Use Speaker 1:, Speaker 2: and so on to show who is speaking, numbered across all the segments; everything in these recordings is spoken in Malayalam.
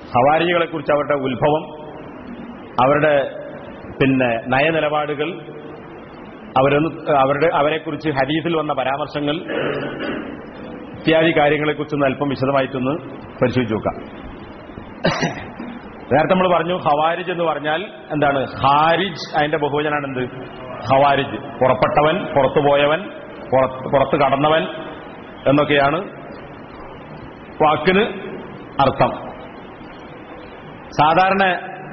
Speaker 1: ഹവാരികളെ കുറിച്ച് അവരുടെ ഉത്ഭവം അവരുടെ പിന്നെ നയനിലപാടുകൾ അവരൊന്ന് അവരുടെ അവരെക്കുറിച്ച് ഹരീസിൽ വന്ന പരാമർശങ്ങൾ ഇത്യാദി കാര്യങ്ങളെക്കുറിച്ചൊന്ന് അല്പം വിശദമായിട്ടൊന്ന് പരിശോധിച്ച് നോക്കാം നേരത്തെ നമ്മൾ പറഞ്ഞു ഹവാരിജ് എന്ന് പറഞ്ഞാൽ എന്താണ് ഹാരിജ് അതിന്റെ ബഹുവചനാണ് എന്ത് ഹവാരിജ് പുറപ്പെട്ടവൻ പുറത്തുപോയവൻ പുറത്ത് പുറത്ത് കടന്നവൻ എന്നൊക്കെയാണ് വാക്കിന് അർത്ഥം സാധാരണ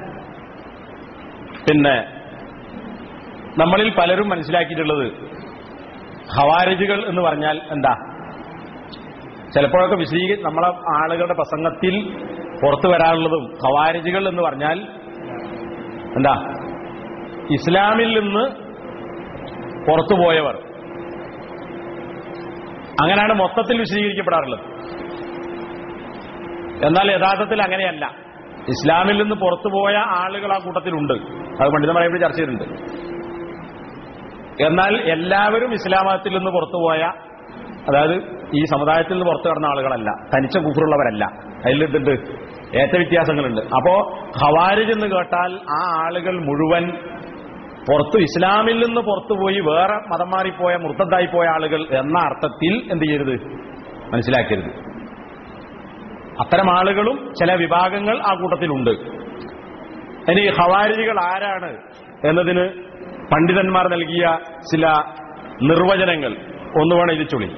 Speaker 1: പിന്നെ നമ്മളിൽ പലരും മനസ്സിലാക്കിയിട്ടുള്ളത് ഹവാരിജുകൾ എന്ന് പറഞ്ഞാൽ എന്താ ചിലപ്പോഴൊക്കെ വിശദീക നമ്മളെ ആളുകളുടെ പ്രസംഗത്തിൽ പുറത്തു വരാറുള്ളതും ഹവാരിജുകൾ എന്ന് പറഞ്ഞാൽ എന്താ ഇസ്ലാമിൽ നിന്ന് പുറത്തുപോയവർ അങ്ങനെയാണ് മൊത്തത്തിൽ വിശദീകരിക്കപ്പെടാറുള്ളത് എന്നാൽ യഥാർത്ഥത്തിൽ അങ്ങനെയല്ല ഇസ്ലാമിൽ നിന്ന് പുറത്തുപോയ ആളുകൾ ആ കൂട്ടത്തിലുണ്ട് അത് പണ്ഡിതന്മാരെ ഇവിടെ ചർച്ച ചെയ്തിട്ടുണ്ട് എന്നാൽ എല്ലാവരും ഇസ്ലാം മതത്തിൽ നിന്ന് പുറത്തുപോയ അതായത് ഈ സമുദായത്തിൽ നിന്ന് പുറത്തു കടന്ന ആളുകളല്ല തനിച്ച കുഫറുള്ളവരല്ല അതിലിട്ടുണ്ട് ഏറ്റ വ്യത്യാസങ്ങളുണ്ട് അപ്പോ ഹവാരിജ് എന്ന് കേട്ടാൽ ആ ആളുകൾ മുഴുവൻ പുറത്തു ഇസ്ലാമിൽ നിന്ന് പുറത്തുപോയി വേറെ മതം മാറിപ്പോയ മുർത്തദ്ദായി പോയ ആളുകൾ എന്ന അർത്ഥത്തിൽ എന്ത് ചെയ്യരുത് മനസ്സിലാക്കരുത് അത്തരം ആളുകളും ചില വിഭാഗങ്ങൾ ആ കൂട്ടത്തിലുണ്ട് ഇനി ഹവാരിജികൾ ആരാണ് എന്നതിന് പണ്ഡിതന്മാർ നൽകിയ ചില നിർവചനങ്ങൾ ഒന്ന് വേണം ഇത് ചുളി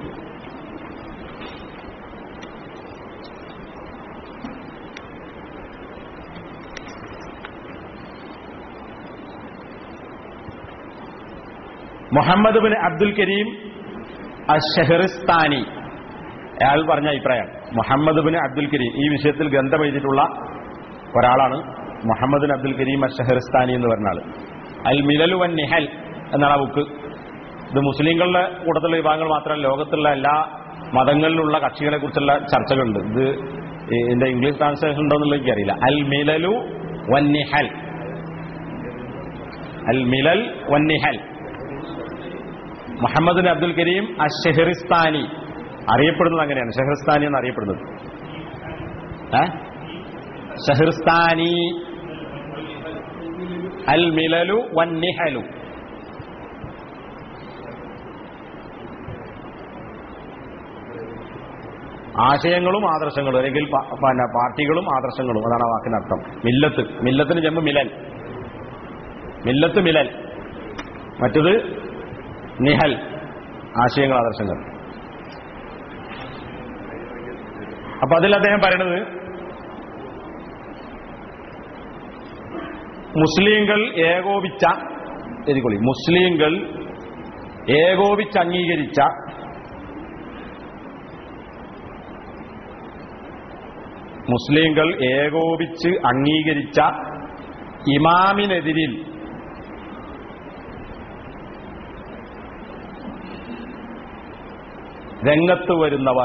Speaker 1: Muhammad bin Abdul Karim Ash Shahrastani അയാൾ പറഞ്ഞ അഭിപ്രായം മുഹമ്മദ് ബിൻ അബ്ദുൽ കരീം ഈ വിഷയത്തിൽ ഗ്രന്ഥം എഴുതിയിട്ടുള്ള ഒരാളാണ് Muhammad bin Abdul Karim Ash Shahrastani എന്ന് പറഞ്ഞ ആള് അൽ മിലലു വൻ നിഹൽ എന്നാണ് ആ ബുക്ക് ഇത് മുസ്ലിങ്ങളുടെ കൂട്ടത്തിലുള്ള വിഭാഗങ്ങൾ മാത്രമല്ല ലോകത്തുള്ള എല്ലാ മതങ്ങളിലുള്ള കക്ഷികളെ കുറിച്ചുള്ള ചർച്ചകളുണ്ട് ഇത് ഇതിന്റെ ഇംഗ്ലീഷ് ട്രാൻസ്ലേഷൻ ഉണ്ടോ എന്നുള്ളത് എനിക്കറിയില്ല അൽ മിലലു വൻ നിഹൽ അൽ മിലൽ വൻ നിഹൽ Muhammad bin Abdul Karim Ash Shahrastani അറിയപ്പെടുന്നത് അങ്ങനെയാണ് ഷഹറിസ്ഥാനി എന്ന് അറിയപ്പെടുന്നത് ഏ? ഷഹറിസ്ഥാനി അൽ മിലലു വന്നിഹലു ആശയങ്ങളും ആദർശങ്ങളും അല്ലെങ്കിൽ പ- പിന്നെ പാർട്ടികളും ആദർശങ്ങളും അതാണ് ആ വാക്കിന്റെ അർത്ഥം മില്ലത്ത് മില്ലത്തിന് ജമ്പ് മിലൽ മില്ലത്ത് മിലൽ മറ്റത് നിഹൽ ആശയങ്ങൾ ആദർശങ്ങൾ അപ്പൊ അതിൽ അദ്ദേഹം പറയണത് മുസ്ലിങ്ങൾ ഏകോപിച്ച എഴുതിക്കൊള്ളി മുസ്ലിങ്ങൾ ഏകോപിച്ച് അംഗീകരിച്ച മുസ്ലിങ്ങൾ ഏകോപിച്ച് അംഗീകരിച്ച ഇമാമിനെതിരിൽ രംഗത്ത് വരുന്നവർ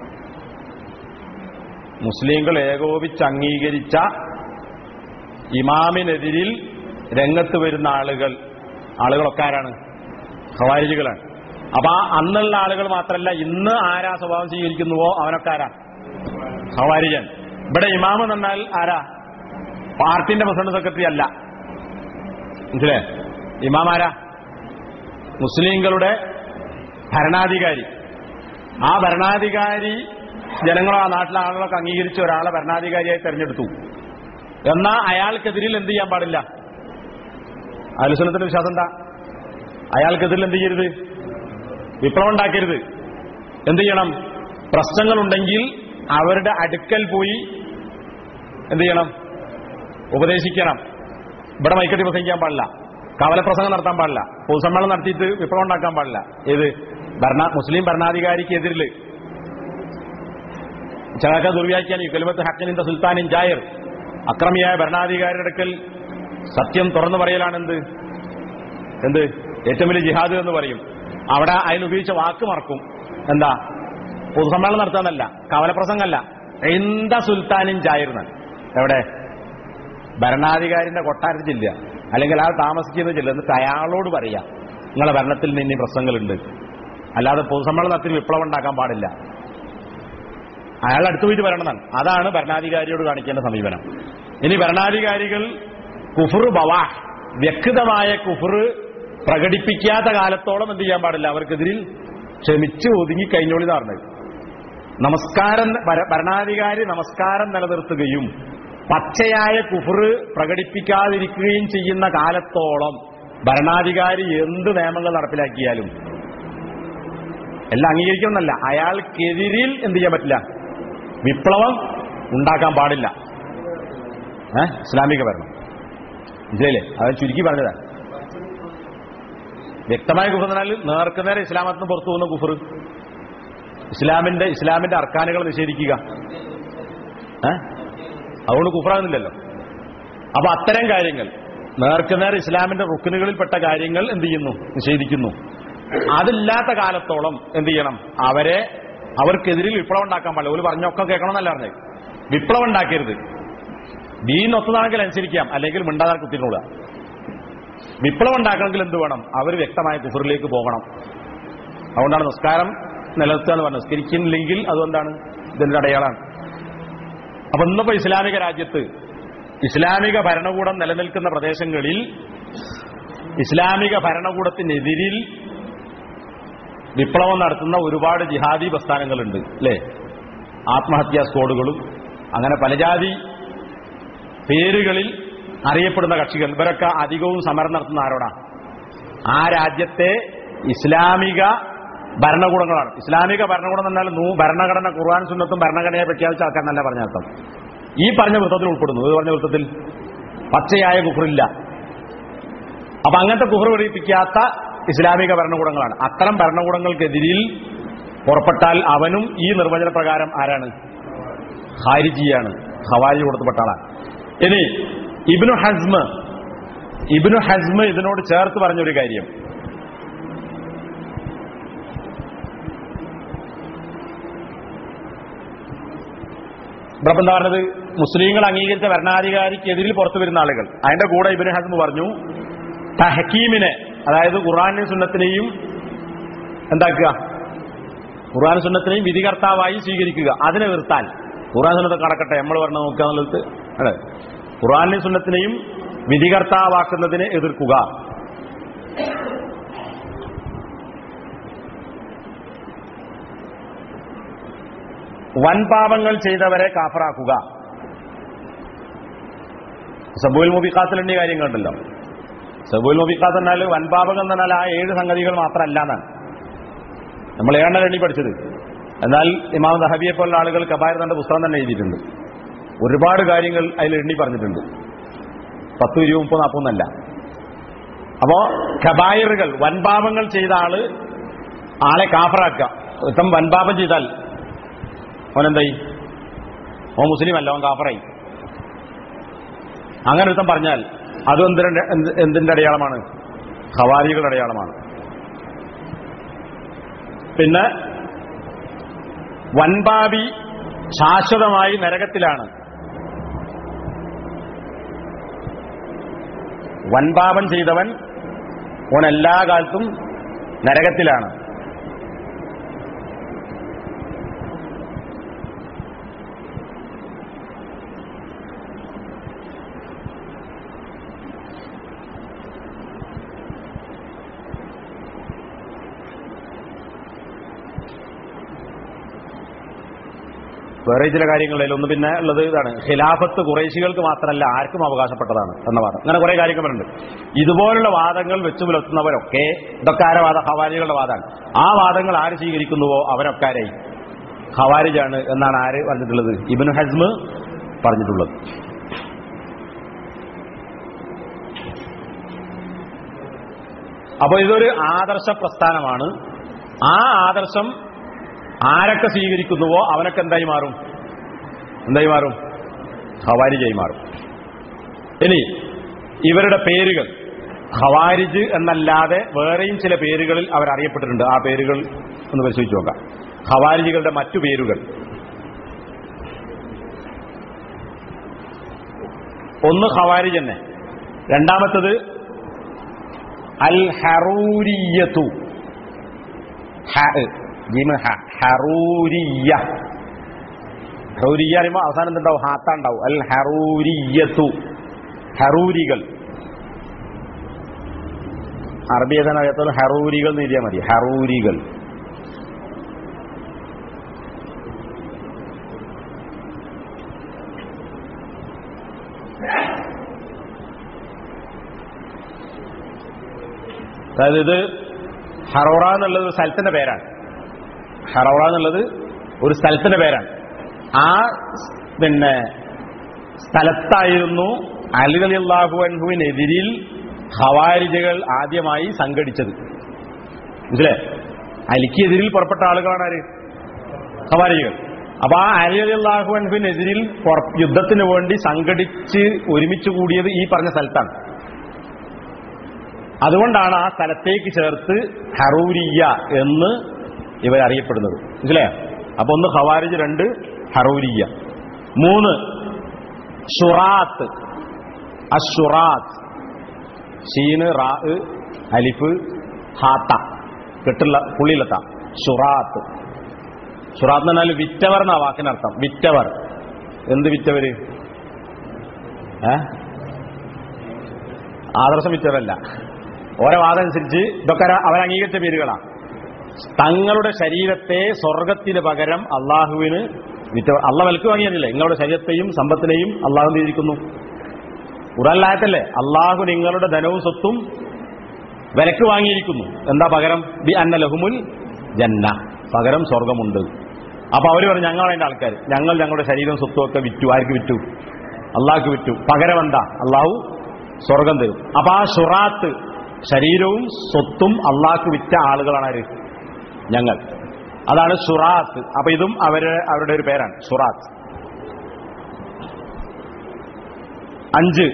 Speaker 1: മുസ്ലിങ്ങൾ ഏകോപിച്ച് അംഗീകരിച്ച ഇമാമിനെതിരിൽ രംഗത്ത് വരുന്ന ആളുകൾ ആളുകളൊക്കെ ആരാണ് ഖവാരിജുകളാണ് അപ്പൊ ആ അന്നുള്ള ആളുകൾ മാത്രമല്ല ഇന്ന് ആരാ സ്വഭാവം സ്വീകരിക്കുന്നുവോ അവനൊക്കെ ആരാ ഖവാരിജൻ ഇവിടെ ഇമാമ് എന്നാൽ ആരാ പാർട്ടിന്റെ പ്രസിഡന്റ് സെക്രട്ടറി അല്ല മനസ്സിലേ ഇമാം ആരാ മുസ്ലിങ്ങളുടെ ഭരണാധികാരി ആ ഭരണാധികാരി ജനങ്ങളോ ആ നാട്ടിലെ ആളുകളൊക്കെ അംഗീകരിച്ച ഒരാളെ ഭരണാധികാരിയായി തെരഞ്ഞെടുത്തു എന്നാ അയാൾക്കെതിരിൽ എന്ത് ചെയ്യാൻ പാടില്ല അലുസനത്തിന്റെ വിശ്വാസം എന്താ അയാൾക്കെതിരിൽ എന്ത് ചെയ്യരുത് വിപ്ലവം ഉണ്ടാക്കരുത് എന്ത് ചെയ്യണം പ്രശ്നങ്ങളുണ്ടെങ്കിൽ അവരുടെ അടുക്കൽ പോയി എന്ത് ചെയ്യണം ഉപദേശിക്കണം ഇവിടെ മൈക്കട്ടി പ്രസംഗിക്കാൻ പാടില്ല കവലപ്രസംഗം നടത്താൻ പാടില്ല പൊതുസമ്മേളനം നടത്തിയിട്ട് വിപ്ലവം ഉണ്ടാക്കാൻ പാടില്ല ഏത് ഭരണ മുസ്ലിം ഭരണാധികാരിക്കെതിരിൽ ചിലക്ക ദുർവ്യാഖ്യാനി കെലുമത്ത് ഹക്കനിന്റെ സുൽത്താനിൻ ജായർ അക്രമിയായ ഭരണാധികാരിയുടെ അടുക്കൽ സത്യം തുറന്നു പറയലാണ് എന്ത് എന്ത് ഏറ്റവും വലിയ ജിഹാദ് എന്ന് പറയും അവിടെ അതിനുപയോഗിച്ച വാക്ക് മറക്കും എന്താ പൊതുസമ്മേളനം നടത്താന്നല്ല കവലപ്രസംഗമല്ല എന്താ സുൽത്താനിൻ ജായിരുന്ന എവിടെ ഭരണാധികാരിന്റെ കൊട്ടാരത്തിൽ ജില്ല അല്ലെങ്കിൽ ആ താമസിക്കുന്ന ജില്ല എന്നിട്ട് അയാളോട് പറയാ നിങ്ങളെ ഭരണത്തിൽ നിന്ന് ഇനി പ്രശ്നങ്ങളുണ്ട് അല്ലാതെ പൊതുസമ്മേളനം നടത്തി വിപ്ലവം ഉണ്ടാക്കാൻ പാടില്ല അയാൾ അടുത്ത് പോയിട്ട് വരണമെന്നാണ് അതാണ് ഭരണാധികാരിയോട് കാണിക്കേണ്ട സമീപനം ഇനി ഭരണാധികാരികൾ കുഫർ ബവാ വ്യക്തമായ കുഫർ പ്രകടിപ്പിക്കാത്ത കാലത്തോളം എന്ത് ചെയ്യാൻ പാടില്ല അവർക്കെതിരിൽ ക്ഷമിച്ച് ഒതുങ്ങി കഴിഞ്ഞോളി പറഞ്ഞത് നമസ്കാരം ഭര- ഭരണാധികാരി നമസ്കാരം നിലനിർത്തുകയും പച്ചയായ കുഫർ പ്രകടിപ്പിക്കാതിരിക്കുകയും ചെയ്യുന്ന കാലത്തോളം ഭരണാധികാരി എന്ത് നിയമങ്ങൾ നടപ്പിലാക്കിയാലും എല്ലാം അംഗീകരിക്കുന്നല്ല അയാൾക്കെതിരിൽ എന്ത് ചെയ്യാൻ പറ്റില്ല വിപ്ലവം ഉണ്ടാക്കാൻ പാടില്ല ഏഹ് ഇസ്ലാമിക ഭരണം മനസ്സിലായില്ലേ അത് ചുരുക്കി പറഞ്ഞതാ വ്യക്തമായ കുഫർ എന്ന് പറഞ്ഞാൽ നേർക്കുനേരെ ഇസ്ലാമത്തിൽ നിന്ന് പുറത്തു പോകുന്ന കുഫർ ഇസ്ലാമിന്റെ ഇസ്ലാമിന്റെ അർക്കാനുകൾ നിഷേധിക്കുക ഏഹ് അതുകൊണ്ട് കുഫറാകുന്നില്ലല്ലോ അപ്പൊ അത്തരം കാര്യങ്ങൾ നേർക്കുനേർ ഇസ്ലാമിന്റെ റുക്കിനുകളിൽപ്പെട്ട കാര്യങ്ങൾ എന്ത് ചെയ്യുന്നു നിഷേധിക്കുന്നു അതില്ലാത്ത കാലത്തോളം എന്ത് ചെയ്യണം അവരെ അവർക്കെതിരിൽ വിപ്ലവം ഉണ്ടാക്കാൻ പാടില്ല ഒരു പറഞ്ഞൊക്കെ കേൾക്കണമെന്നല്ല പറഞ്ഞത് വിപ്ലവം ഉണ്ടാക്കരുത് ദീൻ ഒത്തതാണെങ്കിൽ അനുസരിക്കാം അല്ലെങ്കിൽ മിണ്ടാതാൽ കുത്തിനൂടുക വിപ്ലവം ഉണ്ടാക്കണമെങ്കിൽ എന്ത് വേണം അവർ വ്യക്തമായ കുഫറിലേക്ക് പോകണം അതുകൊണ്ടാണ് നിസ്കാരം നിലനിർത്തുക എന്ന് പറഞ്ഞത് നിസ്കരിക്കുന്നില്ലെങ്കിൽ അതുകൊണ്ടാണ് ഇതിന്റെ അടയാളാണ് അപ്പൊ ഇന്നിപ്പോ ഇസ്ലാമിക രാജ്യത്ത് ഇസ്ലാമിക ഭരണകൂടം നിലനിൽക്കുന്ന പ്രദേശങ്ങളിൽ ഇസ്ലാമിക ഭരണകൂടത്തിനെതിരിൽ വിപ്ലവം നടത്തുന്ന ഒരുപാട് ജിഹാദി പ്രസ്ഥാനങ്ങളുണ്ട് അല്ലേ ആത്മഹത്യാ സ്ക്വാഡുകളും അങ്ങനെ പലജാതി പേരുകളിൽ അറിയപ്പെടുന്ന കക്ഷികൾ ഇവരൊക്കെ അധികവും സമരം നടത്തുന്ന ആരോടാ ആ രാജ്യത്തെ ഇസ്ലാമിക ഭരണകൂടങ്ങളാണ് ഇസ്ലാമിക ഭരണകൂടം എന്നാൽ നൂ ഭരണഘടന ഖുർആൻ സുന്നത്തും ഭരണഘടനയെ പ്രഖ്യാപിച്ച ആൾക്കാർ നല്ല പറഞ്ഞ അർത്ഥം ഈ പറഞ്ഞ വൃത്തത്തിൽ ഉൾപ്പെടുന്നു ഇത് പറഞ്ഞ വൃത്തത്തിൽ പച്ചയായ കുഫറില്ല അപ്പൊ അങ്ങനത്തെ കുഫർ പഠിപ്പിക്കാത്ത ഇസ്ലാമിക ഭരണകൂടങ്ങളാണ് അത്തരം ഭരണകൂടങ്ങൾക്കെതിരിൽ പുറപ്പെട്ടാൽ അവനും ഈ നിർവചന പ്രകാരം ആരാണ് ഹാരിജിയാണ് ഹവാരി കൊടുത്തപ്പെട്ട ആളാണ് ഇനി ഇബ്നു ഹസ്മ ഇബ്നു ഹസ്മ ഇതിനോട് ചേർത്ത് പറഞ്ഞൊരു കാര്യം ഇവിടെ ഇപ്പൊ എന്താ പറഞ്ഞത് മുസ്ലിങ്ങൾ അംഗീകരിച്ച ഭരണാധികാരിക്കെതിരിൽ പുറത്തു വരുന്ന ആളുകൾ അതിന്റെ കൂടെ ഇബിന് ഹസ്മ പറഞ്ഞു തഹക്കീമിനെ അതായത് ഖുറാനും സുന്നത്തിനെയും എന്താക്കുക ഖുർആൻ സുന്നത്തിനെയും വിധികർത്താവായി സ്വീകരിക്കുക അതിനെ നിർത്താൻ ഖുർആൻ സുന്നത്തെ കടക്കട്ടെ നമ്മൾ പറഞ്ഞ നോക്കുക എന്നുള്ളത് അതെ ഖുർആനും സുന്നത്തിനെയും വിധികർത്താവാക്കുന്നതിനെ എതിർക്കുക വൻപാപങ്ങൾ ചെയ്തവരെ കാഫറാക്കുക സബുൽ മുബിക്കാത്തിലുണ്ട് ഈ കാര്യങ്ങളുണ്ടല്ലോ സബുൽ മുബിക്കാത്ത് എന്നാൽ വൻപാപങ്ങൾ എന്ന് പറഞ്ഞാൽ ആ ഏഴ് സംഗതികൾ മാത്രമല്ല എന്നാണ് നമ്മൾ ഏഴെണ്ണം എണ്ണി പഠിച്ചത് എന്നാൽ ഇമാം ദഹബിയെ പോലുള്ള ആളുകൾ കബായർ തന്റെ പുസ്തകം തന്നെ എഴുതിയിട്ടുണ്ട് ഒരുപാട് കാര്യങ്ങൾ അതിൽ എണ്ണി പറഞ്ഞിട്ടുണ്ട് പത്ത് ഇരുപത് മുപ്പത് നാൽപ്പതൊന്നല്ല അപ്പോ കബായറുകൾ വൻപാപങ്ങൾ ചെയ്ത ആള് ആളെ കാഫറാക്കുക ഇത്തം വൻപാപം ചെയ്താൽ അവനെന്തായി ഓ മുസ്ലിം അല്ല അവൻ കാഫറായി അങ്ങനെ ഒരുത്തം പറഞ്ഞാൽ അതും എന്തിന്റെ എന്ത്- എന്തിന്റെ അടയാളമാണ് ഖവാരികളുടെ അടയാളമാണ് പിന്നെ വൻപാപി ശാശ്വതമായി നരകത്തിലാണ് വൻപാപം ചെയ്തവൻ ഓൻ എല്ലാ കാലത്തും നരകത്തിലാണ് വേറെ ചില കാര്യങ്ങളിൽ ഒന്ന് പിന്നെ ഉള്ളത് ഇതാണ് ഖിലാഫത്ത് കുറേശികൾക്ക് മാത്രമല്ല ആർക്കും അവകാശപ്പെട്ടതാണ് എന്ന വാദം അങ്ങനെ കുറെ കാര്യങ്ങളുണ്ട് ഇതുപോലുള്ള വാദങ്ങൾ വെച്ചു പുലർത്തുന്നവരൊക്കെ ഇതൊക്കെ ആരെ വാദം ഹവാരികളുടെ വാദമാണ് ആ വാദങ്ങൾ ആര് സ്വീകരിക്കുന്നുവോ അവരൊക്കെ ആരായി ഖവാരിജാണ് എന്നാണ് ആര് പറഞ്ഞിട്ടുള്ളത് ഇബിന് ഹസ്മ് പറഞ്ഞിട്ടുള്ളത് അപ്പോൾ ഇതൊരു ആദർശ പ്രസ്ഥാനമാണ് ആ ആദർശം ആരൊക്കെ സ്വീകരിക്കുന്നുവോ അവനൊക്കെ എന്തായി മാറും എന്തായി മാറും ഹവാരിജായി മാറും ഇനി ഇവരുടെ പേരുകൾ ഹവാരിജ് എന്നല്ലാതെ വേറെയും ചില പേരുകളിൽ അവർ അറിയപ്പെട്ടിട്ടുണ്ട് ആ പേരുകൾ ഒന്ന് പരിശോധിച്ച് നോക്കാം ഹവാരിജികളുടെ മറ്റു പേരുകൾ ഒന്ന് ഹവാരിജ് തന്നെ രണ്ടാമത്തത് അൽ ഹറൂരിയത്തു ഹ ജീമ ഹ ഹറൂരിയ ഹറൂരിയ പറയുമ്പോൾ അവസാനം എന്തുണ്ടാവും ഹാത്ത ഉണ്ടാവും അൽ ഹറൂരിയത്തു ഹറൂരികൾ അറബി ഏതാണ് അറിയാത്തത് ഹറൂരികൾ എന്ന് എഴുതിയാൽ മതി ഹറൂരികൾ അതായത് ഇത് ഹറോറ എന്നുള്ളത് ഒരു സ്ഥലത്തിന്റെ പേരാണ് ഹറോറ എന്നുള്ളത് ഒരു സ്ഥലത്തിന്റെ പേരാണ് ആ പിന്നെ സ്ഥലത്തായിരുന്നു അലികളി അള്ളാഹു അൻഹുവിനെതിരിൽ ഹവാരിജകൾ ആദ്യമായി സംഘടിച്ചത് മനസ്സിലേ അലിക്കെതിരിൽ പുറപ്പെട്ട ആളുകളാണ് ആര് ഹവാരിജകൾ അപ്പൊ ആ അലി അലി അള്ളാഹു അൻഹുവിനെതിരിൽ പുറ- യുദ്ധത്തിന് വേണ്ടി സംഘടിച്ച് ഒരുമിച്ച് കൂടിയത് ഈ പറഞ്ഞ സ്ഥലത്താണ് അതുകൊണ്ടാണ് ആ സ്ഥലത്തേക്ക് ചേർത്ത് ഹറൂരിയ എന്ന് ഇവരറിയപ്പെടുന്നത് മനസ്സിലായോ അപ്പൊ ഒന്ന് ഹവാരിജ് രണ്ട് ഹറൂരിയ മൂന്ന് ഷുറാത്ത് അഷുറാത്ത് ഷീന് റാ അലിഫ് ഹാത്ത കെട്ടുള്ള പുള്ളിയിലെത്ത ഷുറാത്ത് ഷുറാത്ത് എന്ന് പറഞ്ഞാൽ വിറ്റവർ എന്നാ വാക്കിനർത്ഥം വിറ്റവർ എന്ത് വിറ്റവര് ഏ ആദർശം വിറ്റവരല്ല ഓരോ വാദം അനുസരിച്ച് ഇതൊക്കെ അവർ അംഗീകരിച്ച പേരുകളാണ് തങ്ങളുടെ ശരീരത്തെ സ്വർഗത്തിന് പകരം അള്ളാഹുവിന് വിറ്റ അള്ള വിലക്ക് വാങ്ങിയതില്ലേ നിങ്ങളുടെ ശരീരത്തെയും സമ്പത്തിനെയും അള്ളാഹു ചെയ്തിരിക്കുന്നു ഉറല്ലായത്തല്ലേ അള്ളാഹു നിങ്ങളുടെ ധനവും സ്വത്തും വിലക്ക് വാങ്ങിയിരിക്കുന്നു എന്താ പകരം ബി അന്ന ലഹുമുൽ ജന്ന പകരം സ്വർഗമുണ്ട് അപ്പൊ അവര് പറഞ്ഞു ഞങ്ങളതിന്റെ ആൾക്കാർ ഞങ്ങൾ ഞങ്ങളുടെ ശരീരം സ്വത്തും ഒക്കെ വിറ്റു ആർക്ക് വിറ്റു അള്ളാഹ്ക്ക് വിറ്റു പകരം എന്താ അള്ളാഹു സ്വർഗം തരും അപ്പൊ ആ ഷുറാത്ത് ശരീരവും സ്വത്തും അള്ളാഹ്ക്ക് വിറ്റ ആളുകളാണ് ആര് ഞങ്ങൾ അതാണ് ഷുറാത്ത് അപ്പൊ ഇതും അവര് അവരുടെ ഒരു പേരാണ് ഷുറാത്ത് അഞ്ച്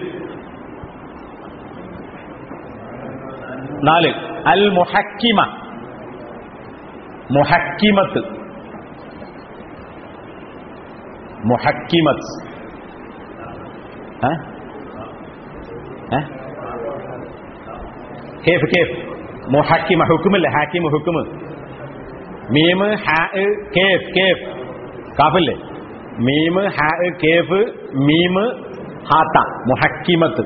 Speaker 1: നാല് അൽ മുഹക്കിമ മുഹക്കിമത്ത് മുഹക്കിമത്ത് ഏ? ഏ? കേഫ് കേഫ് മുഹക്കിമ ഹുക്കുമല്ലേ ഹാക്കിമ് ഹുക്കുമ് മീമ് ഹാ കേഫ് കേഫ് കാഫല്ലേ മീമ് ഹാ കേഫ് മീമ് ഹാത്ത മുഹക്കിമത്ത്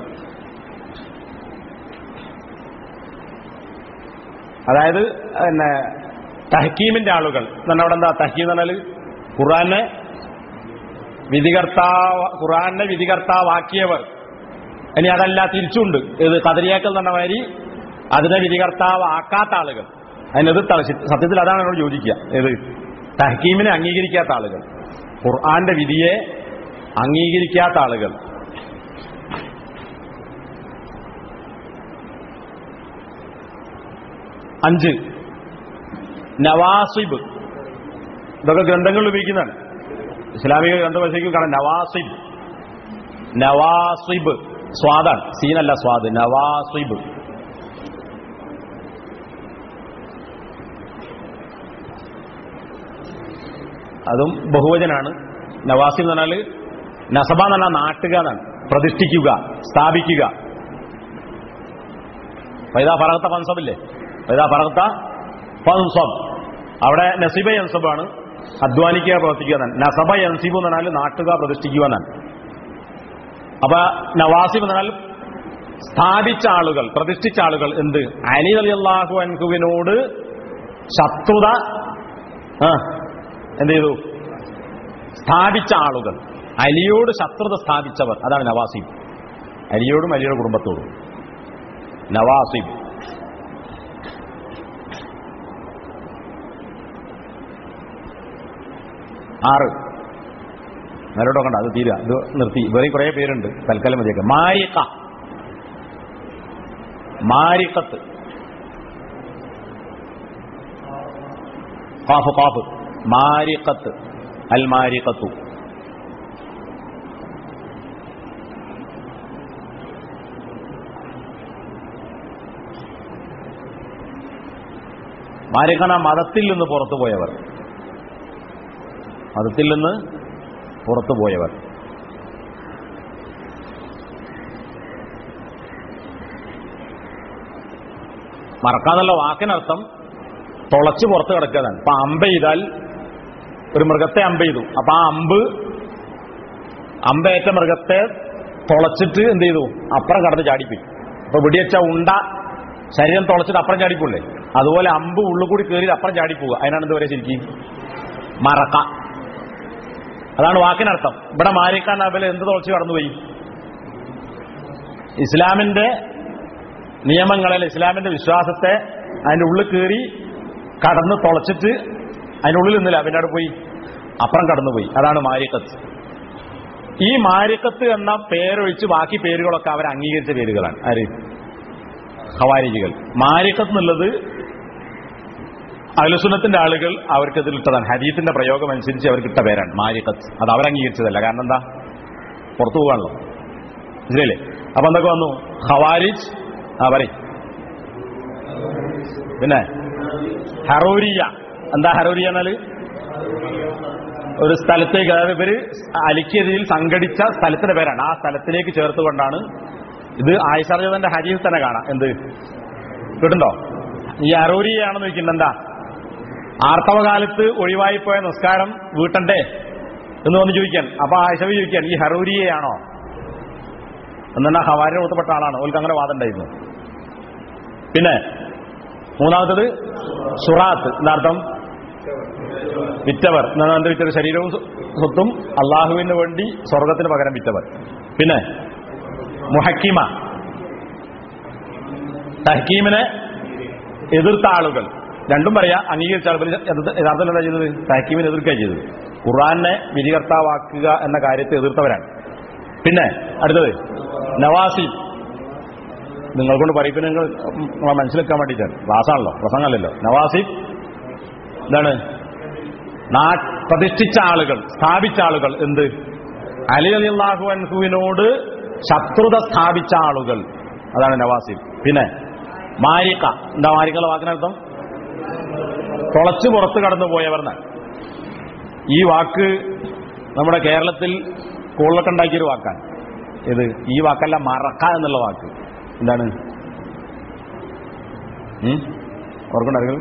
Speaker 1: അതായത് പിന്നെ തഹക്കീമിന്റെ ആളുകൾ എന്നാണ് അവിടെ എന്താ തഹക്കീം എന്ന് പറഞ്ഞാൽ ഖുറാനെ വിധികർത്താവ് ഖുറാനെ വിധികർത്താവാക്കിയവർ ഇനി അതല്ല തിരിച്ചുണ്ട് ഇത് കദരിയാക്കൽ എന്ന് പറഞ്ഞ മാതിരി അതിനെ വിധികർത്താവാക്കാത്ത ആളുകൾ അതിനത് സത്യത്തിൽ അതാണ് എന്നോട് യോജിക്കുക ഏത് തഹക്കീമിനെ അംഗീകരിക്കാത്ത ആളുകൾ ഖുർആന്റെ വിധിയെ അംഗീകരിക്കാത്ത ആളുകൾ അഞ്ച് നവാസിബ് ഇതൊക്കെ ഗ്രന്ഥങ്ങളിൽ ഉപയോഗിക്കുന്നതാണ് ഇസ്ലാമിക ഗ്രന്ഥപരിശോധിക്കും കാണാം നവാസിബ് നവാസിബ് സ്വാദാണ് സീനല്ല സ്വാദ് നവാസിബ് അതും ബഹുവചനാണ് നവാസിബ് എന്ന് പറഞ്ഞാൽ നസബ എന്ന് പറഞ്ഞാൽ നാട്ടുക എന്നാണ് പ്രതിഷ്ഠിക്കുക സ്ഥാപിക്കുക വൈദാ ഫറഹത്ത പൻസബില്ലേ വൈദാ ഫറഹത്ത പൻസബ് അവിടെ നസീബ യൻസബാണ് അധ്വാനിക്കുക പ്രവർത്തിക്കുക എന്നാണ് നസബ യൻസീബ് എന്ന് പറഞ്ഞാൽ നാട്ടുക പ്രതിഷ്ഠിക്കുക എന്നാണ് അപ്പൊ നവാസിബ് എന്ന് പറഞ്ഞാൽ സ്ഥാപിച്ച ആളുകൾ പ്രതിഷ്ഠിച്ച ആളുകൾ എന്ത് അലി അലി അള്ളാഹു അൻഹുവിനോട് ശത്രുത ആ, എന്ത് ചെയ്തു സ്ഥാപിച്ച ആളുകൾ അലിയോട് ശത്രുത സ്ഥാപിച്ചവർ അതാണ് നവാസിബ് അലിയോടും അലിയുടെ കുടുംബത്തോടും നവാസിബ് ആറ് നേരോട്ടോ കണ്ട അത് തീരുക ഇത് നിർത്തി വേറെ കുറെ പേരുണ്ട് തൽക്കാലം മതിയൊക്കെ മാരിക്ക മാരിക്കത്ത് കാഫ് കാഫ് മാരിക്കത്ത് അൽ മാരിക്കത്തു മാരിക്കണ മതത്തിൽ നിന്ന് പുറത്തു പോയവർ മതത്തിൽ നിന്ന് പുറത്തു പോയവർ മറക്കാന്നുള്ള വാക്കിനർത്ഥം തുളച്ച് പുറത്ത് കിടക്കുന്നതാണ് അപ്പൊ അമ്പ ചെയ്താൽ ഒരു മൃഗത്തെ അമ്പ ചെയ്തു അപ്പൊ ആ അമ്പ് അമ്പേറ്റ മൃഗത്തെ തുളച്ചിട്ട് എന്ത് ചെയ്തു അപ്പുറം കടന്ന് ചാടിപ്പോയി അപ്പൊ വെടിവെച്ച ഉണ്ട ശരീരം തുളച്ചിട്ട് അപ്പുറം ചാടിപ്പോല്ലേ അതുപോലെ അമ്പ് ഉള്ളിൽ കൂടി കയറി അപ്പുറം ചാടിപ്പോവുക അതിനാണ് എന്താ പറയുക ശരിക്കും മറക്ക അതാണ് വാക്കിനർത്ഥം ഇവിടെ മാരിക്കാൻ അബല എന്ത് തുളച്ച് കടന്നുപോയി ഇസ്ലാമിന്റെ നിയമങ്ങളിൽ ഇസ്ലാമിന്റെ വിശ്വാസത്തെ അതിന്റെ ഉള്ളിൽ കയറി കടന്ന് തുളച്ചിട്ട് അതിന്റെ ഉള്ളിൽ നിന്നില്ല പിന്നെ അവിടെ പോയി അപ്പുറം കടന്നുപോയി അതാണ് മാരിക്കത്ത് ഈ മാരിക്കത്ത് എന്ന പേരൊഴിച്ച് ബാക്കി പേരുകളൊക്കെ അവർ അംഗീകരിച്ച പേരുകളാണ് ആര് ഹവാരിജികൾ മാരിക്കത്ത് എന്നുള്ളത് അഹ്ലുസുന്നത്തിന്റെ ആളുകൾ അവർക്ക് ഇതിലിട്ടതാണ് ഹദീത്തിന്റെ പ്രയോഗം അനുസരിച്ച് അവർക്ക് ഇട്ട പേരാണ് മാരിക്കത്ത് അത് അവർ അംഗീകരിച്ചതല്ല കാരണം എന്താ പുറത്തു പോകാണല്ലോ മനസ്സിലല്ലേ അപ്പൊ എന്തൊക്കെ വന്നു ഹവാരിജ് ആ പറയും പിന്നെ ഹറൂരിയ എന്താ ഹറൂരിയ എന്നാല് ഒരു സ്ഥലത്തേക്ക് അതായത് ഇവര് അലിക്കിയതിൽ സംഘടിച്ച സ്ഥലത്തിന്റെ പേരാണ് ആ സ്ഥലത്തിലേക്ക് ചേർത്തുകൊണ്ടാണ് ഇത് ആയിഷർജന്റെ ഹരീസ് തന്നെ കാണാം എന്ത് കിട്ടുണ്ടോ ഈ അറൂരിയാണെന്ന് ചോദിക്കുന്നത് എന്താ ആർത്തവകാലത്ത് ഒഴിവായിപ്പോയ നിസ്കാരം വീട്ടണ്ടേ എന്ന് വന്ന് ചോദിക്കാൻ അപ്പൊ ആയിഷവി ചോദിക്കാൻ ഈ ഹറൂരിയെയാണോ എന്നാ ഹവാരിന് ഉൾപ്പെട്ട ആളാണ് ഓൾക്ക് അങ്ങനെ വാദം ഉണ്ടായിരുന്നു പിന്നെ മൂന്നാമത്തത് സുറാത്ത് എന്താർത്ഥം വിറ്റവർ എന്നാണ് എന്റെ വിറ്റവർ ശരീരവും സ്വ- സ്വത്തും അള്ളാഹുവിന് വേണ്ടി സ്വർഗത്തിന് പകരം വിറ്റവർ പിന്നെ മുഹക്കിമ തഹക്കീമിനെ എതിർത്ത ആളുകൾ രണ്ടും പറയാ അംഗീകരിച്ച ആളുകൾ യഥാർത്ഥ- യഥാർത്ഥത്തിൽ എന്താ ചെയ്തത് തഹക്കീമിനെ എതിർക്കുക ചെയ്തത് ഖുറാനെ വിധികർത്താവാക്കുക എന്ന കാര്യത്തെ എതിർത്തവരാണ് പിന്നെ അടുത്തത് നവാസി നിങ്ങൾ കൊണ്ട് പറയിപ്പിന് നിങ്ങൾ നമ്മളെ മനസ്സിലാക്കാൻ വേണ്ടിയിട്ടാണ് ക്ലാസ്സാണല്ലോ പ്രസംഗമല്ലല്ലോ നവാസിബ് എന്താണ് നാ പ്രതിഷ്ഠിച്ച ആളുകൾ സ്ഥാപിച്ച ആളുകൾ എന്ത് അലി അലി അള്ളാഹു അൻഹുവിനോട് ശത്രുത സ്ഥാപിച്ച ആളുകൾ അതാണ് നവാസിബ് പിന്നെ മാരിക്ക എന്താ മാരിക്കയുടെ വാക്കിനർത്ഥം തുളച്ചു പുറത്ത് കടന്നു പോയവർ എന്നാണ്. ഈ വാക്ക് നമ്മുടെ കേരളത്തിൽ സ്കൂളിലൊക്കെ ഉണ്ടാക്കിയൊരു വാക്കാണ് ഇത് ഈ വാക്കല്ല മറക്ക എന്നുള്ള വാക്ക് എന്താണ് ഉം? ഓർക്കണ്ടായിരുന്നു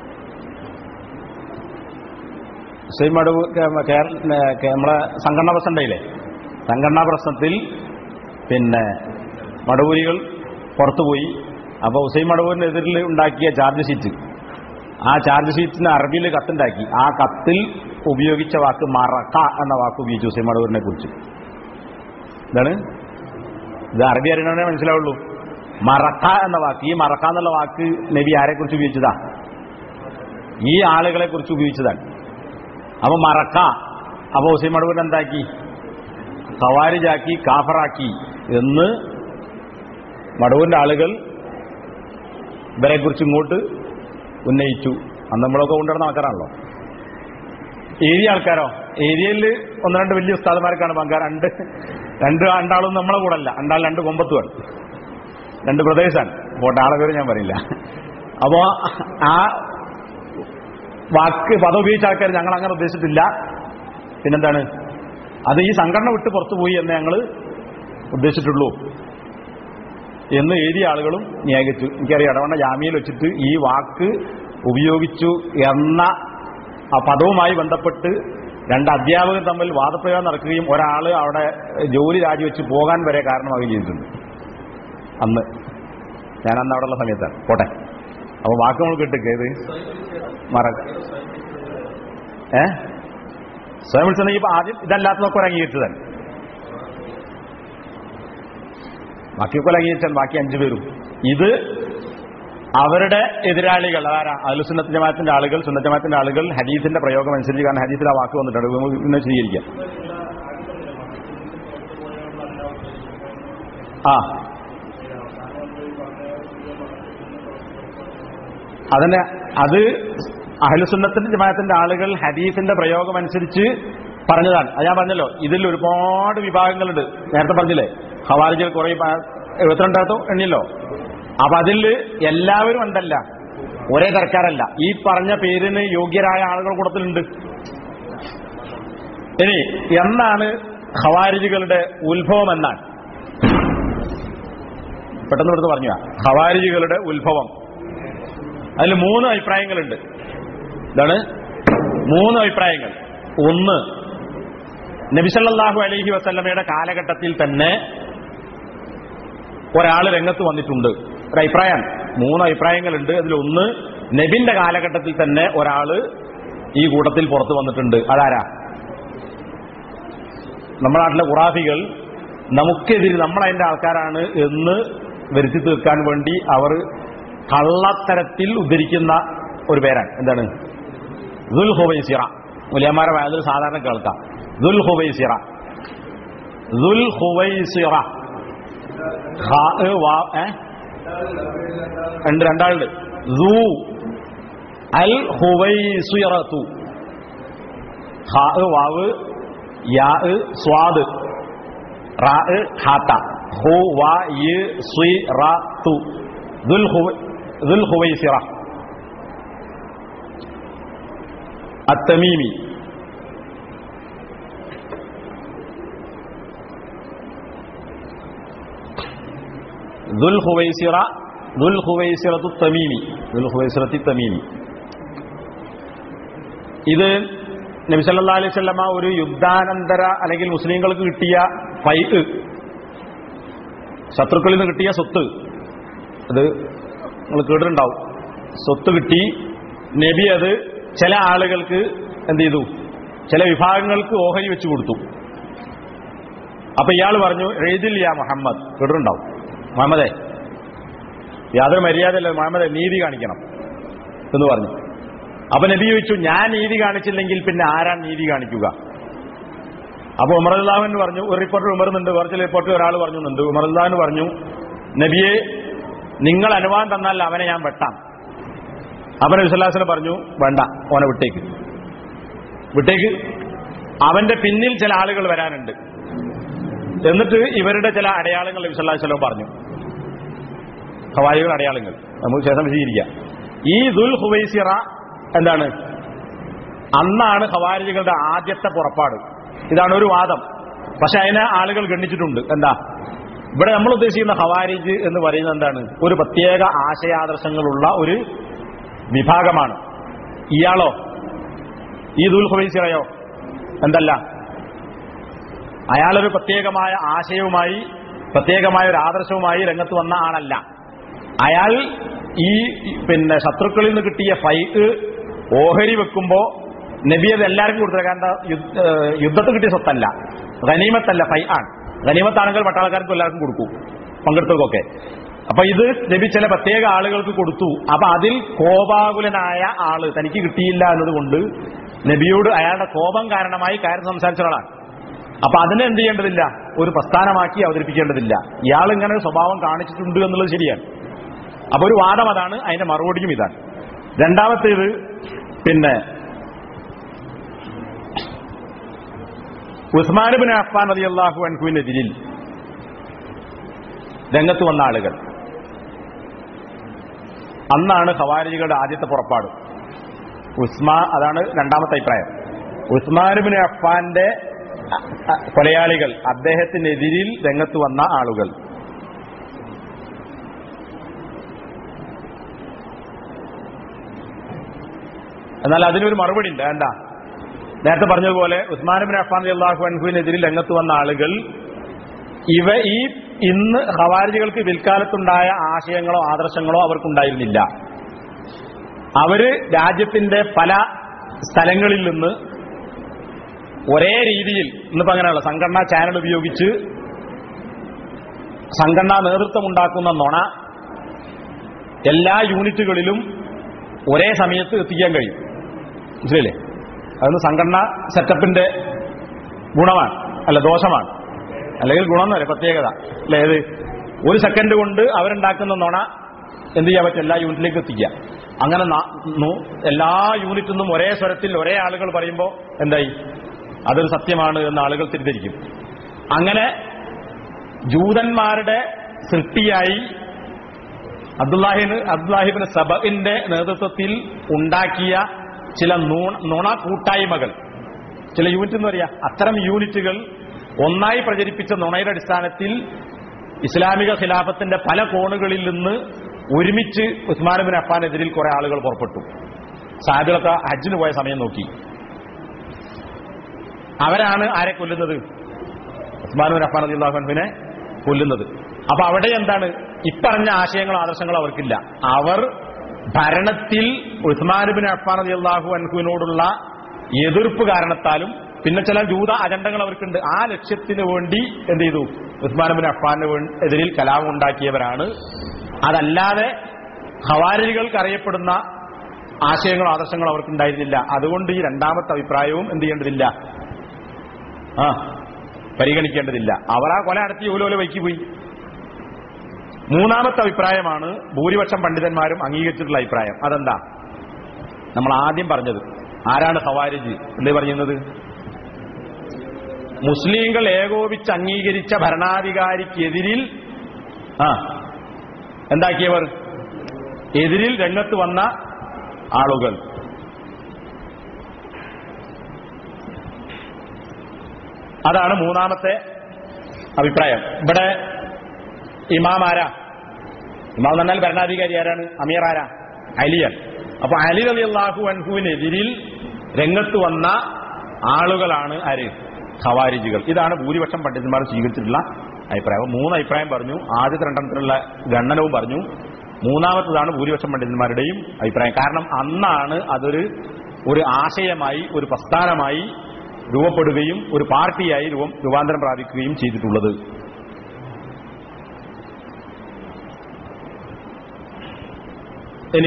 Speaker 1: സെയിം അടവ് നമ്മളെ സംഘടനാ പ്രശ്നം ഉണ്ടായില്ലേ സംഘടനാ പ്രശ്നത്തിൽ പിന്നെ മടവൂരികൾ പുറത്തുപോയി അപ്പോൾ ഹുസൈൻ മടവൂരിനെതിരിൽ ഉണ്ടാക്കിയ ചാർജ് ഷീറ്റ് ആ ചാർജ് ഷീറ്റിന് അറബിയിൽ കത്തുണ്ടാക്കി ആ കത്തിൽ ഉപയോഗിച്ച വാക്ക് മറക്ക എന്ന വാക്ക് ഉപയോഗിച്ചു ഹുസൈൻ മടവൂരിനെ കുറിച്ച് എന്താണ് ഇത് അറബി അറിയണേ മനസ്സിലാവുള്ളൂ മറക്ക എന്ന വാക്ക് ഈ മറക്ക എന്നുള്ള വാക്ക് നബി ആരെ കുറിച്ച് ഉപയോഗിച്ചതാ ഈ ആളുകളെ കുറിച്ച് ഉപയോഗിച്ചതാണ് അപ്പൊ മറക്ക അപ്പൊ ഹുസൈൻ മടവൂരിനെ എന്താക്കി ഖവാരിജാക്കി കാഫറാക്കി എന്ന് മടവൂരിന്റെ ആളുകൾ ഇവരെ കുറിച്ച് ഇങ്ങോട്ട് ഉന്നയിച്ചു അന്ന് നമ്മളൊക്കെ കൊണ്ടുവരുന്ന ആൾക്കാരാണല്ലോ ഏരിയ ആൾക്കാരോ ഏരിയയിൽ ഒന്ന് രണ്ട് വലിയ ഉസ്താദന്മാർക്കാണ് പങ്ക രണ്ട് രണ്ട് രണ്ടാളും നമ്മളെ കൂടെ അല്ല രണ്ടാൾ രണ്ട് കൊമ്പത്തുമാണ് രണ്ട് പ്രദേശമാണ് പോട്ടെ ആളെ പേര് ഞാൻ പറയില്ല അപ്പോ ആ വാക്ക് പദം ഉപയോഗിച്ച ആൾക്കാർ ഞങ്ങൾ അങ്ങനെ ഉദ്ദേശിച്ചിട്ടില്ല പിന്നെന്താണ് അത് ഈ സംഘടന വിട്ട് പുറത്തു പോയി എന്ന് ഞങ്ങൾ ഉദ്ദേശിച്ചിട്ടുള്ളൂ എന്ന് എഴുതിയ ആളുകളും ന്യായിച്ചു എനിക്കറിയാം ഇടവണ്ണ ജാമ്യയിൽ വെച്ചിട്ട് ഈ വാക്ക് ഉപയോഗിച്ചു എന്ന ആ പദവുമായി ബന്ധപ്പെട്ട് രണ്ട് അധ്യാപകർ തമ്മിൽ വാദപ്രയോഗം നടക്കുകയും ഒരാൾ അവിടെ ജോലി രാജിവെച്ച് പോകാൻ വരെ കാരണമാവുകയും ചെയ്തിട്ടുണ്ട് അന്ന് ഞാൻ അന്ന് അവിടെയുള്ള സമയത്താണ് പോട്ടെ അപ്പൊ വാക്ക് നമ്മൾ കിട്ടുക ഏത് മറ ഏ സ്വയം വിളിച്ചെങ്കിൽ ഇപ്പൊ ആദ്യം ഇതല്ലാത്തതൊക്കെ ഒരു അംഗീകരിച്ചതാണ് ബാക്കിയൊക്കെ ഒരു അംഗീകരിച്ചാൽ ബാക്കി അഞ്ചു പേരും ഇത് അവരുടെ എതിരാളികൾ അതാരാ അഹ്ലു സുന്നത്ത് ജമാഅത്തിന്റെ ആളുകൾ സുന്നത്ത് ജമാഅത്തിന്റെ ആളുകൾ ഹദീസിന്റെ പ്രയോഗം അനുസരിച്ച് കാരണം ഹദീസിൽ ആ വാക്ക് വന്നിട്ടുണ്ട് അത് നമുക്ക് പിന്നെ സ്വീകരിക്കാം ആ അതിന് അത് അഹ്ലുസുന്നത്തിന്റെ ജമാഅത്തിന്റെ ആളുകൾ ഹദീസിന്റെ പ്രയോഗം അനുസരിച്ച് പറഞ്ഞതാണ് അത് ഞാൻ പറഞ്ഞല്ലോ ഇതിൽ ഒരുപാട് വിഭാഗങ്ങളുണ്ട് നേരത്തെ പറഞ്ഞില്ലേ ഹവാരിജിൽ കുറെ എഴുപത്തിരണ്ടായിരത്തോ എണ്ണിയല്ലോ അപ്പൊ അതിൽ എല്ലാവരും ഉണ്ടല്ല ഒരേ തരക്കാരല്ല ഈ പറഞ്ഞ പേരിന് യോഗ്യരായ ആളുകൾ കൂട്ടത്തിലുണ്ട് ഇനി എന്നാണ് ഖവാരിജികളുടെ ഉത്ഭവം എന്നാണ് പെട്ടെന്ന് ഇവിടുന്ന് പറഞ്ഞു ഖവാരിജികളുടെ ഉത്ഭവം അതിൽ മൂന്ന് അഭിപ്രായങ്ങളുണ്ട് ഇതാണ് മൂന്ന് അഭിപ്രായങ്ങൾ ഒന്ന് നബിസല്ലാഹു അലൈഹി വസല്ലമയുടെ കാലഘട്ടത്തിൽ തന്നെ ഒരാൾ രംഗത്ത് വന്നിട്ടുണ്ട് ഒരു അഭിപ്രായം മൂന്ന് അഭിപ്രായങ്ങളുണ്ട് അതിലൊന്ന് നബിന്റെ കാലഘട്ടത്തിൽ തന്നെ ഒരാള് ഈ കൂട്ടത്തിൽ പുറത്തു വന്നിട്ടുണ്ട് അതാരാ നമ്മുടെ നാട്ടിലെ ഖുറാഫികൾ നമുക്കെതിരെ നമ്മളതിന്റെ ആൾക്കാരാണ് എന്ന് വരുത്തി തീർക്കാൻ വേണ്ടി അവർ കള്ളത്തരത്തിൽ ഉദ്ധരിക്കുന്ന ഒരു പേരാണ് എന്താണ് ദുൽ ഹുബൈസിറ മുലിയന്മാരെ വയതിൽ സാധാരണ കേൾക്കാം ദുൽ ഹുബൈസിറ ദുൽ ഹുബൈസിറ ഹാ, ഏ, വാ, ഏ? രണ്ട് രണ്ടാളുണ്ട് ദൂ അൽ ഹുവൈസിറത്തു ഹാ വാവ് യാ സ്വാദ് റാ ഹാത്ത ഹു വാ യി സ്വി റ തു ദുൽ ഹുവ- ദുൽ ഹുവൈസിറ التميمي ദുൽ ഹുവൈസിറ ദുൽ ഹുവൈസിറത്തു തമീമി ദുൽ ഹുവൈസിറത്തി തമീമി ഇത് നബി സല്ലല്ലാഹു അലൈഹി വസല്ലമ ഒരു യുദ്ധാനന്തര അല്ലെങ്കിൽ മുസ്ലിങ്ങൾക്ക് കിട്ടിയ ഫൈറ്റ് ശത്രുക്കളിൽ നിന്ന് കിട്ടിയ സ്വത്ത് അത് നിങ്ങൾ കേട്ടിട്ടുണ്ടാവും സ്വത്ത് കിട്ടി നബി അത് ചില ആളുകൾക്ക് എന്ത് ചെയ്തു ചില വിഭാഗങ്ങൾക്ക് ഓഹരി വെച്ചു കൊടുത്തു അപ്പൊ ഇയാൾ പറഞ്ഞു എഴുതിൽ യാ മുഹമ്മദ് കേട്ടിട്ടുണ്ടാവും മുഹമ്മദേ യാതൊരു മര്യാദയല്ല മുഹമ്മദെ നീതി കാണിക്കണം എന്ന് പറഞ്ഞു അപ്പൊ നബി ചോദിച്ചു ഞാൻ നീതി കാണിച്ചില്ലെങ്കിൽ പിന്നെ ആരാണ് നീതി കാണിക്കുക അപ്പൊ ഉമർദാഹൻ പറഞ്ഞു ഒരു റിപ്പോർട്ടർ ഉമർന്നുണ്ട് വേറെ ചില റിപ്പോർട്ടർ ഒരാൾ പറഞ്ഞുണ്ട് ഉമർദാഹൻ പറഞ്ഞു നബിയെ നിങ്ങൾ അനുവാദം തന്നാൽ അവനെ ഞാൻ വെട്ടാം അവനെ വിശ്വലാസന പറഞ്ഞു വേണ്ട ഓനെ വിട്ടേക്ക് വിട്ടേക്ക് അവന്റെ പിന്നിൽ ചില ആളുകൾ വരാനുണ്ട് എന്നിട്ട് ഇവരുടെ ചില അടയാളങ്ങൾ വിശ്വലാസലം പറഞ്ഞു ഹവായികൾ അടയാളങ്ങൾ നമുക്ക് ശേഷം വിശദീകരിക്കാം ഈ ദുൽ ഹുവൈസിറ എന്താണ് അന്നാണ് ഹവാരികളുടെ ആദ്യത്തെ പുറപ്പാട് ഇതാണ് ഒരു വാദം പക്ഷെ അതിനെ ആളുകൾ ഗണ്ണിച്ചിട്ടുണ്ട് എന്താ ഇവിടെ നമ്മൾ ഉദ്ദേശിക്കുന്ന ഹവാരിജ് എന്ന് പറയുന്നത് എന്താണ് ഒരു പ്രത്യേക ആശയാദർശങ്ങളുള്ള ഒരു വിഭാഗമാണ് ഇയാളോ ഈ ദുൽ ഹുവൈസിറയോ എന്തല്ല അയാളൊരു പ്രത്യേകമായ ആശയവുമായി പ്രത്യേകമായ ഒരു ആദർശവുമായി രംഗത്ത് വന്ന ആളല്ല അയാൾ ഈ പിന്നെ ശത്രുക്കളിൽ നിന്ന് കിട്ടിയ ഫൈറ്റ് ഓഹരി വെക്കുമ്പോ നബി അത് എല്ലാവർക്കും കൊടുത്തില്ല കാരണം യുദ്ധ- ഏഹ് യുദ്ധത്തിൽ കിട്ടിയ സ്വത്തല്ല ഗനീമത്തല്ല ഫൈ ആണ് ഗനീമത്താണെങ്കിൽ പട്ടാളക്കാർക്കും എല്ലാവർക്കും കൊടുക്കും പങ്കെടുത്തവർക്കൊക്കെ അപ്പൊ ഇത് നബി ചില പ്രത്യേക ആളുകൾക്ക് കൊടുത്തു അപ്പൊ അതിൽ കോപാകുലനായ ആള് തനിക്ക് കിട്ടിയില്ല എന്നതുകൊണ്ട് നബിയോട് അയാളുടെ കോപം കാരണമായി കാര്യം സംസാരിച്ച ഒരാളാണ് അപ്പൊ അതിനെ എന്ത് ചെയ്യേണ്ടതില്ല ഒരു പ്രസ്ഥാനമാക്കി അവതരിപ്പിക്കേണ്ടതില്ല ഇയാൾ ഇങ്ങനെ ഒരു സ്വഭാവം കാണിച്ചിട്ടുണ്ട് എന്നുള്ളത് ശരിയാണ് അപ്പൊ ഒരു വാദം അതാണ് അതിന്റെ മറുപടിയും ഇതാണ് രണ്ടാമത്തേത് പിന്നെ ഉസ്മാനുബിൻ അഫ്ഫാൻ അലി അള്ളാഹു അൻഹുവിനെതിരിൽ രംഗത്ത് വന്ന ആളുകൾ അന്നാണ് ഖവാരിജികളുടെ ആദ്യത്തെ പുറപ്പാട് ഉസ്മാ അതാണ് രണ്ടാമത്തെ അഭിപ്രായം ഉസ്മാനുബിൻ അഫ്ഫാന്റെ അ, അ, കൊലയാളികൾ അദ്ദേഹത്തിനെതിരിൽ രംഗത്ത് വന്ന ആളുകൾ എന്നാൽ അതിനൊരു മറുപടി ഉണ്ട് എന്താ നേരത്തെ പറഞ്ഞതുപോലെ ഉസ്മാനുബിൻ അഫ്ഫാൻ അള്ളാഹു അൻഹുവിനെതിരിൽ രംഗത്ത് വന്ന ആളുകൾ ഇവ ഈ ഇന്ന് ഹവാരിജികൾക്ക് പിൽക്കാലത്തുണ്ടായ ആശയങ്ങളോ ആദർശങ്ങളോ അവർക്കുണ്ടായിരുന്നില്ല അവര് രാജ്യത്തിന്റെ പല സ്ഥലങ്ങളിൽ നിന്ന് ഒരേ രീതിയിൽ ഇന്നിപ്പോ അങ്ങനെയുള്ള സംഘടനാ ചാനൽ ഉപയോഗിച്ച് സംഘടനാ നേതൃത്വം ഉണ്ടാക്കുന്ന നുണ എല്ലാ യൂണിറ്റുകളിലും ഒരേ സമയത്ത് എത്തിക്കാൻ കഴിയും മനസ്സിലല്ലേ അതൊന്ന് സംഘടനാ സെറ്റപ്പിന്റെ ഗുണമാണ് അല്ല ദോഷമാണ് അല്ലെങ്കിൽ ഗുണം എന്നല്ല പ്രത്യേകത അല്ലെ ഏത് ഒരു സെക്കൻഡ് കൊണ്ട് അവരുണ്ടാക്കുന്ന നുണ എന്ത് ചെയ്യാൻ പറ്റും എല്ലാ യൂണിറ്റിലേക്ക് എത്തിക്കുക അങ്ങനെ നാ- നു- എല്ലാ യൂണിറ്റിൽ നിന്നും ഒരേ സ്വരത്തിൽ ഒരേ ആളുകൾ പറയുമ്പോൾ എന്തായി അതൊരു സത്യമാണ് എന്ന് ആളുകൾ തിരിതിരിക്കും അങ്ങനെ ജൂതന്മാരുടെ സൃഷ്ടിയായി അബ്ദുല്ലാഹിന് അബ്ദുല്ലാഹിബിന് സബഇന്റെ നേതൃത്വത്തിൽ ഉണ്ടാക്കിയ ചില നുണ- നുണ കൂട്ടായ്മകൾ ചില യൂണിറ്റ് എന്ന് പറയാ അത്തരം യൂണിറ്റുകൾ ഒന്നായി പ്രചരിപ്പിച്ച നുണയുടെ അടിസ്ഥാനത്തിൽ ഇസ്ലാമിക ഖിലാഫത്തിന്റെ പല കോണുകളിൽ നിന്ന് ഒരുമിച്ച് ഉസ്മാൻ ബിൻ അഫാനെതിരിൽ കുറെ ആളുകൾ പുറപ്പെട്ടു സാഹിബികളൊക്കെ ഹജ്ജിന് പോയ സമയം നോക്കി അവരാണ് ആരെ കൊല്ലുന്നത് ഉസ്മാൻ അഫാൻ അള്ളാഹു അൻഹുവിനെ കൊല്ലുന്നത് അപ്പൊ അവിടെ എന്താണ് ഇപ്പറഞ്ഞ ആശയങ്ങളോ ആദർശങ്ങളോ അവർക്കില്ല അവർ ഭരണത്തിൽ ഉസ്മാനുബിൻ അഫാൻ അലി അള്ളാഹു അൻഹുവിനോടുള്ള എതിർപ്പ് കാരണത്താലും പിന്നെ ചില ജൂത അജണ്ടകൾ അവർക്കുണ്ട് ആ ലക്ഷ്യത്തിന് വേണ്ടി എന്ത് ചെയ്തു ഉസ്മാനുബിൻ അഫാന് വേ- എതിരിൽ കലാപം ഉണ്ടാക്കിയവരാണ് അതല്ലാതെ ഹവാരികൾക്ക് അറിയപ്പെടുന്ന ആശയങ്ങളോ ആദർശങ്ങളോ അവർക്കുണ്ടായിരുന്നില്ല അതുകൊണ്ട് ഈ രണ്ടാമത്തെ അഭിപ്രായവും എന്ത് ചെയ്യേണ്ടതില്ല ആ പരിഗണിക്കേണ്ടതില്ല അവർ ആ കൊല നടത്തി ഓലോല വൈക്കി പോയി മൂന്നാമത്തെ അഭിപ്രായമാണ് ഭൂരിപക്ഷം പണ്ഡിതന്മാരും അംഗീകരിച്ചിട്ടുള്ള അഭിപ്രായം അതെന്താ നമ്മൾ ആദ്യം പറഞ്ഞത് ആരാണ് ഹവാരിജ് എന്തേ പറയുന്നത് മുസ്ലിങ്ങൾ ഏകോപിച്ച് അംഗീകരിച്ച ഭരണാധികാരിക്കെതിരിൽ ആ എന്താക്കിയവർ എതിരിൽ രംഗത്ത് വന്ന ആളുകൾ അതാണ് മൂന്നാമത്തെ അഭിപ്രായം ഇവിടെ ഇമാം ആരാ ഇമാം എന്ന് പറഞ്ഞാൽ ഭരണാധികാരി ആരാണ് അമീർ ആരാ അലിയൻ അപ്പൊ അലി അലി അള്ളാഹു അൻഹുവിനെതിരിൽ രംഗത്ത് വന്ന ആളുകളാണ് ആര് ഖവാരിജുകൾ ഇതാണ് ഭൂരിപക്ഷം പണ്ഡിതന്മാർ സ്വീകരിച്ചിട്ടുള്ള അഭിപ്രായം അപ്പൊ മൂന്ന് അഭിപ്രായം പറഞ്ഞു ആദ്യത്തെ രണ്ടെണ്ണത്തിലുള്ള ഗണ്ണനവും പറഞ്ഞു മൂന്നാമത്തതാണ് ഭൂരിപക്ഷം പണ്ഡിതന്മാരുടെയും അഭിപ്രായം കാരണം അന്നാണ് അതൊരു ഒരു ആശയമായി ഒരു പ്രസ്ഥാനമായി രൂപപ്പെടുകയും ഒരു പാർട്ടിയായി രൂപം രൂപാന്തരം പ്രാപിക്കുകയും ചെയ്തിട്ടുള്ളത് ഇനി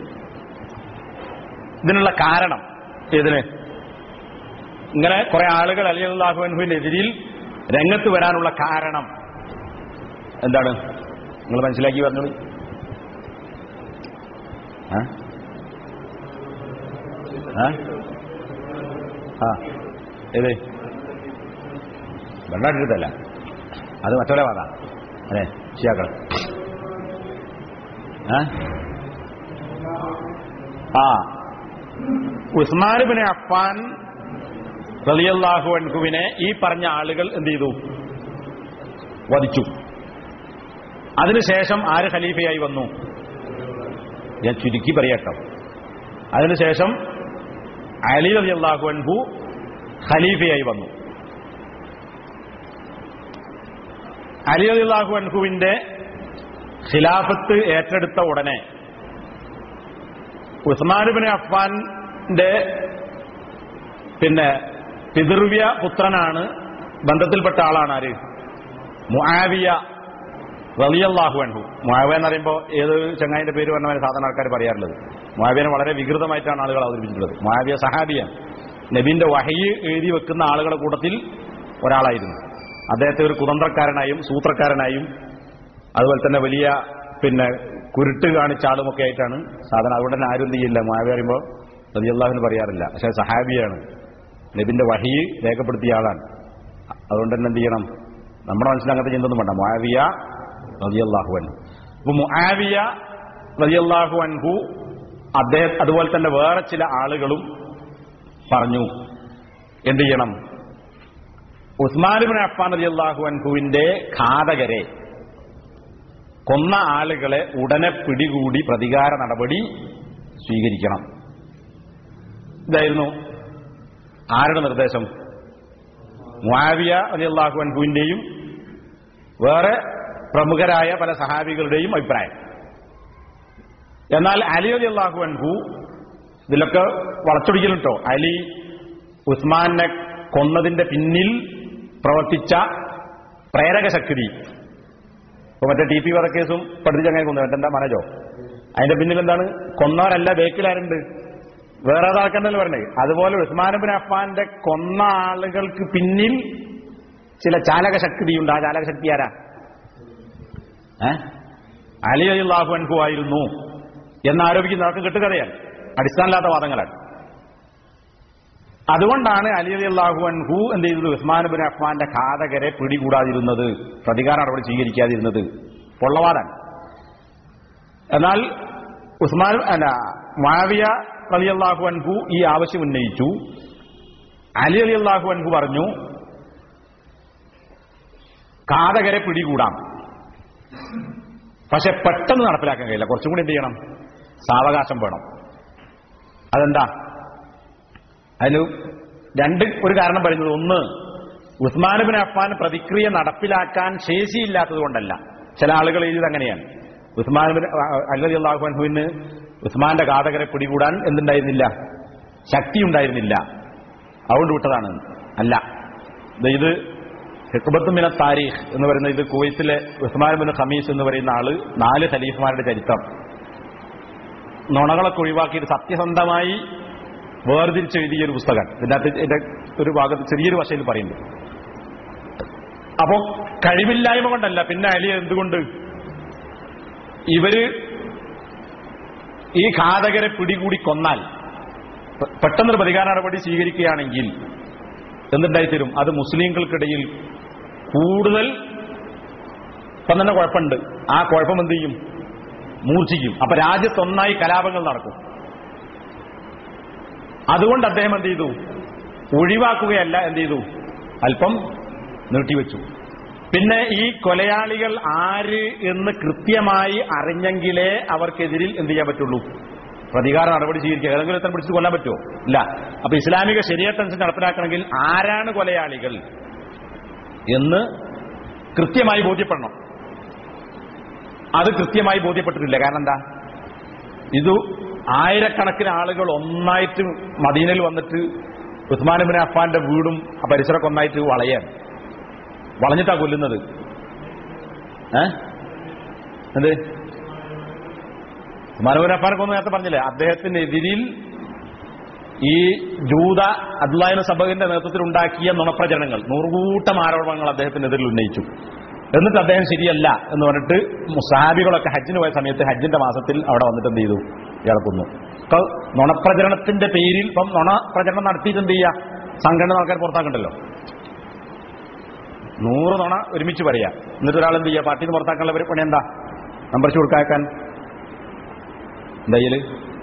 Speaker 1: ഇതിനുള്ള കാരണം ഏതിന് ഇങ്ങനെ കുറെ ആളുകൾ അലി അള്ളാഹുവിനെതിരിൽ രംഗത്ത് വരാനുള്ള കാരണം എന്താണ് നിങ്ങൾ മനസ്സിലാക്കി പറഞ്ഞോളൂ ആ? ആ? ആ ഏത് വെള്ളാട്ടിരുത്തല്ല അത് മറ്റൊരു വാദ അതെ ഷിയാക്കൾ ആ? ആ ഉസ്മാനുബിന് അഫാൻ റളിയല്ലാഹു അൻഹുവിനെ ഈ പറഞ്ഞ ആളുകൾ എന്ത് ചെയ്തു വധിച്ചു അതിനുശേഷം ആര് ഖലീഫയായി വന്നു ഞാൻ ചുരുക്കി പറയട്ടോ അതിനുശേഷം അലി റളിയല്ലാഹു അൻഹു ഖലീഫയായി വന്നു അലി റളിയല്ലാഹു അൻഹുവിന്റെ ഖിലാഫത്ത് ഏറ്റെടുത്ത ഉടനെ ഉസ്മാനുബിൻ അഫ്ഫാന്റെ പിന്നെ പിതൃവ്യ പുത്രനാണ് ബന്ധത്തിൽപ്പെട്ട ആളാണ് ആര് മുആവിയ റളിയല്ലാഹു അൻഹു മുആവിയ എന്ന് പറയുമ്പോൾ ഏത് ചങ്ങായിന്റെ പേര് പറഞ്ഞ സാധാരണ ആൾക്കാർ പറയാറുള്ളത് മുആവിയനെ വളരെ വികൃതമായിട്ടാണ് ആളുകൾ അവതരിപ്പിച്ചിട്ടുള്ളത് മുആവിയ സഹാബിയാണ് നബിന്റെ വഹയി എഴുതി വെക്കുന്ന ആളുകളുടെ കൂട്ടത്തിൽ ഒരാളായിരുന്നു അദ്ദേഹത്തെ ഒരു കുതന്ത്രക്കാരനായും സൂത്രക്കാരനായും അതുപോലെ തന്നെ വലിയ പിന്നെ കുരുട്ട് കാണിച്ച ആളുമൊക്കെ ആയിട്ടാണ് സാധനം അതുകൊണ്ട് തന്നെ ആരും എന്ത് ചെയ്യില്ല മുആവിയ പറയുമ്പോൾ റളിയല്ലാഹുവിന് പറയാറില്ല പക്ഷെ സഹാബിയാണ് നബിന്റെ വഹി രേഖപ്പെടുത്തിയ ആളാണ് അതുകൊണ്ട് തന്നെ എന്ത് ചെയ്യണം നമ്മുടെ മനസ്സിൽ അങ്ങനത്തെ ചിന്തൊന്നും വേണ്ട മുആവിയ റളിയല്ലാഹു അൻഹു അപ്പൊ മുആവിയ റളിയല്ലാഹു അൻഹു അദ്ദേഹം അതുപോലെ തന്നെ വേറെ ചില ആളുകളും പറഞ്ഞു എന്ത് ചെയ്യണം ഉസ്മാനുബിൻ അഫ്ഫാൻ റളിയല്ലാഹു അൻഹുവിന്റെ ഘാതകരെ കൊന്ന ആളുകളെ ഉടനെ പിടികൂടി പ്രതികാര നടപടി സ്വീകരിക്കണം ഇതായിരുന്നു ആരുടെ നിർദ്ദേശം മുആവിയ റളിയല്ലാഹു അൻഹുവിന്റെയും വേറെ പ്രമുഖരായ പല സഹാബികളുടെയും അഭിപ്രായം എന്നാൽ അലി റളിയല്ലാഹു അൻഹു ഇതിലൊക്കെ വളച്ചൊടിക്കലുണ്ടോ അലി ഉസ്മാനെ കൊന്നതിന്റെ പിന്നിൽ പ്രവർത്തിച്ച പ്രേരക ശക്തി ഇപ്പൊ മറ്റേ ടി പി വധക്കേസും പഠിപ്പിച്ച് അങ്ങനെ കൊന്നു മറ്റെന്താ മനജോ അതിന്റെ പിന്നിൽ എന്താണ് കൊന്നവരല്ല ബേക്കിലാരുണ്ട് വേറെ ഏതാക്കണ്ടല്ലോ പറഞ്ഞേ അതുപോലെ ഉസ്മാനുബിൻ അഫ്ഫാന്റെ കൊന്ന ആളുകൾക്ക് പിന്നിൽ ചില ചാലക ശക്തിയുണ്ട് ആ ചാലക ശക്തി ആരാ ഏ അലി അലിള്ളാഹു അൻഹു ആയിരുന്നു എന്നാരോപിക്കുന്ന അവർക്ക് കെട്ടുകഥയാണ് അടിസ്ഥാനമില്ലാത്ത വാദങ്ങളാണ് അതുകൊണ്ടാണ് അലി അലി അള്ളാഹു അൻഹു എന്ത് ചെയ്തത് ഉസ്മാൻ ബിൻ അഫ്മാന്റെ ഘാതകരെ പിടികൂടാതിരുന്നത് പ്രതികാര നടപടി സ്വീകരിക്കാതിരുന്നത് പൊള്ളവാദാണ് എന്നാൽ ഉസ്മാൻ അല്ല മാവിയ അലി അള്ളാഹു അൻഹു ഈ ആവശ്യം ഉന്നയിച്ചു അലി അലി അള്ളാഹു അൻഹു പറഞ്ഞു ഘാതകരെ പിടികൂടാം പക്ഷെ പെട്ടെന്ന് നടപ്പിലാക്കാൻ കഴിയില്ല കുറച്ചും കൂടി എന്ത് ചെയ്യണം സാവകാശം വേണം അതെന്താ അതിന് രണ്ട് ഒരു കാരണം പറയുന്നത് ഒന്ന് ഉസ്മാനുബിൻ അഫ്ഫാൻ പ്രതിക്രിയ നടപ്പിലാക്കാൻ ശേഷിയില്ലാത്തത് കൊണ്ടല്ല ചില ആളുകൾ എഴുതിയത് അങ്ങനെയാണ് ഉസ്മാനുബിൻ അല്ലതി അള്ളാഹുഅൻഹുവിന് ഉസ്മാന്റെ ഘാതകരെ പിടികൂടാൻ എന്തുണ്ടായിരുന്നില്ല ശക്തി ഉണ്ടായിരുന്നില്ല അതുകൊണ്ട് വിട്ടതാണ് അല്ല ദേ ഇത് ഹിക്ബത്തുമിന താരീഖ് എന്ന് പറയുന്ന ഇത് കുവൈത്തിലെ ഉസ്മാൻ ബിൻ ഖമീസ് എന്ന് പറയുന്ന ആള് നാല് ഖലീഫുമാരുടെ ചരിത്രം നുണകളൊക്കെ ഒഴിവാക്കിയിട്ട് സത്യസന്ധമായി വേർതിരിച്ച് എഴുതിയ ഒരു പുസ്തകം ഇതിന്റെ അകത്ത് ഇതിന്റെ ഒരു ഭാഗത്ത് ചെറിയൊരു ഭാഷയിൽ പറയുന്നുണ്ട് അപ്പോ കഴിവില്ലായ്മ കൊണ്ടല്ല പിന്നെ അലി എന്തുകൊണ്ട് ഇവര് ഈ ഘാതകരെ പിടികൂടി കൊന്നാൽ പെ- പെട്ടെന്നൊരു പ്രതികാര നടപടി സ്വീകരിക്കുകയാണെങ്കിൽ എന്തുണ്ടായിത്തരും അത് മുസ്ലിങ്ങൾക്കിടയിൽ കൂടുതൽ ഇപ്പം തന്നെ കുഴപ്പമുണ്ട് ആ കുഴപ്പം എന്ത് ചെയ്യും മൂർച്ഛിക്കും അപ്പൊ രാജ്യത്തൊന്നായി കലാപങ്ങൾ നടക്കും അതുകൊണ്ട് അദ്ദേഹം എന്ത് ചെയ്തു ഒഴിവാക്കുകയല്ല എന്ത് ചെയ്തു അല്പം നീട്ടിവെച്ചു പിന്നെ ഈ കൊലയാളികൾ ആര് എന്ന് കൃത്യമായി അറിഞ്ഞെങ്കിലേ അവർക്കെതിരിൽ എന്ത് ചെയ്യാൻ പറ്റുള്ളൂ പ്രതികാര നടപടി സ്വീകരിക്കുക ഏതെങ്കിലും എത്ര പിടിച്ച് കൊല്ലാൻ പറ്റുമോ ഇല്ല അപ്പൊ ഇസ്ലാമിക ശരീരത്തനുസരിച്ച് നടപ്പിലാക്കണമെങ്കിൽ ആരാണ് കൊലയാളികൾ എന്ന് കൃത്യമായി ബോധ്യപ്പെടണം അത് കൃത്യമായി ബോധ്യപ്പെട്ടിട്ടില്ല കാരണം എന്താ ഇത് ആയിരക്കണക്കിന് ആളുകൾ ഒന്നായിട്ട് മദീനയിൽ വന്നിട്ട് ഉസ്മാൻ ബിൻ അഫ്ഫാന്റെ വീടും ആ പരിസരമൊക്കെ ഒന്നായിട്ട് വളയാണ് വളഞ്ഞിട്ടാ കൊല്ലുന്നത് ഏ എന്ത് ഉസ്മാൻ ബിൻ അഫ്ഫാനൊക്കെ ഒന്ന് നേരത്തെ പറഞ്ഞില്ലേ അദ്ദേഹത്തിനെതിരിൽ ഈ ജൂത അദ്ലായന സഭകിന്റെ നേതൃത്വത്തിൽ ഉണ്ടാക്കിയ നുണപ്രചരണങ്ങൾ നൂറുകൂട്ടം ആരോപണങ്ങൾ അദ്ദേഹത്തിനെതിരിൽ ഉന്നയിച്ചു എന്നിട്ട് അദ്ദേഹം ശരിയല്ല എന്ന് പറഞ്ഞിട്ട് മുസാബികളൊക്കെ ഹജ്ജിന് പോയ സമയത്ത് ഹജ്ജിന്റെ മാസത്തിൽ അവിടെ വന്നിട്ട് എന്ത് ചെയ്തു ഇളക്കുന്നു ഇപ്പൊ നുണപ്രചരണത്തിന്റെ പേരിൽ ഇപ്പം നുണപ്രചരണം നടത്തിയിട്ട് എന്ത് ചെയ്യുക സംഘടന ആൾക്കാർ പുറത്താക്കണ്ടല്ലോ നൂറ് നുണ ഒരുമിച്ച് പറയാ എന്നിട്ട് ഒരാൾ എന്ത് ചെയ്യുക പാർട്ടിയിൽ നിന്ന് പുറത്താക്കാനുള്ള ഒരു പണി എന്താ നമ്പർ കൊടുക്കാക്കാൻ എന്തായാലും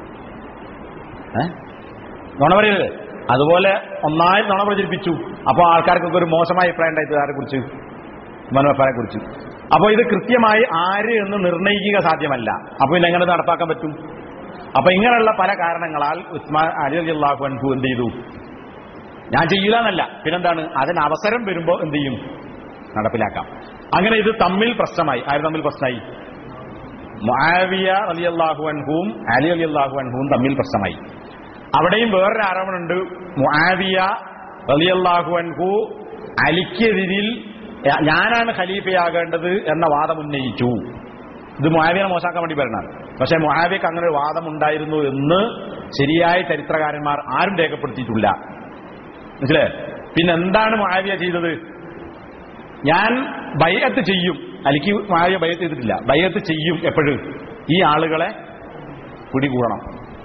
Speaker 1: ഏ നുണ പറയരുത് അതുപോലെ ഒന്നായി നുണ പ്രചരിപ്പിച്ചു അപ്പോൾ ആൾക്കാർക്കൊക്കെ ഒരു മോശമായ അഭിപ്രായം ഉണ്ടായിട്ട് ആരെ കുറിച്ച് മനോഫാനെ കുറിച്ച് അപ്പോൾ ഇത് കൃത്യമായി ആര് എന്ന് നിർണയിക്കുക സാധ്യമല്ല അപ്പോൾ പിന്നെ എങ്ങനെ നടപ്പാക്കാൻ പറ്റും അപ്പൊ ഇങ്ങനെയുള്ള പല കാരണങ്ങളാൽ ഉസ്മാൻ അലി അലി അള്ളാഹു അൻഹു എന്ത് ചെയ്തു ഞാൻ ചെയ്യില്ല എന്നല്ല പിന്നെന്താണ് അതിന് അവസരം വരുമ്പോൾ എന്ത് ചെയ്യും നടപ്പിലാക്കാം അങ്ങനെ ഇത് തമ്മിൽ പ്രശ്നമായി ആര് തമ്മിൽ പ്രശ്നമായി മുആവിയ അലി അള്ളാഹു അൻഹുവും അലി അലി അള്ളാഹു അൻഹുവും തമ്മിൽ പ്രശ്നമായി അവിടെയും വേറൊരു ആരോപണമുണ്ട് മുആവിയ അലി അള്ളാഹു അൻഹു അലിക്കെതിരിൽ ഞാനാണ് ഖലീഫയാകേണ്ടത് എന്ന വാദം ഉന്നയിച്ചു ഇത് മുആവിയെ മോശാക്കാൻ വേണ്ടി പറയണതാണ് പക്ഷെ മുആവിയക്ക് അങ്ങനെ ഒരു വാദം ഉണ്ടായിരുന്നു എന്ന് ശരിയായ ചരിത്രകാരന്മാർ ആരും രേഖപ്പെടുത്തിയിട്ടില്ല മനസ്സിലേ പിന്നെ എന്താണ് മുആവിയ ചെയ്തത് ഞാൻ ബയ്യത്ത് ചെയ്യും അലിക്ക് മുആവിയ ബയ്യത്ത് ചെയ്തിട്ടില്ല ബയ്യത്ത് ചെയ്യും എപ്പോഴും ഈ ആളുകളെ പിടികൂടണം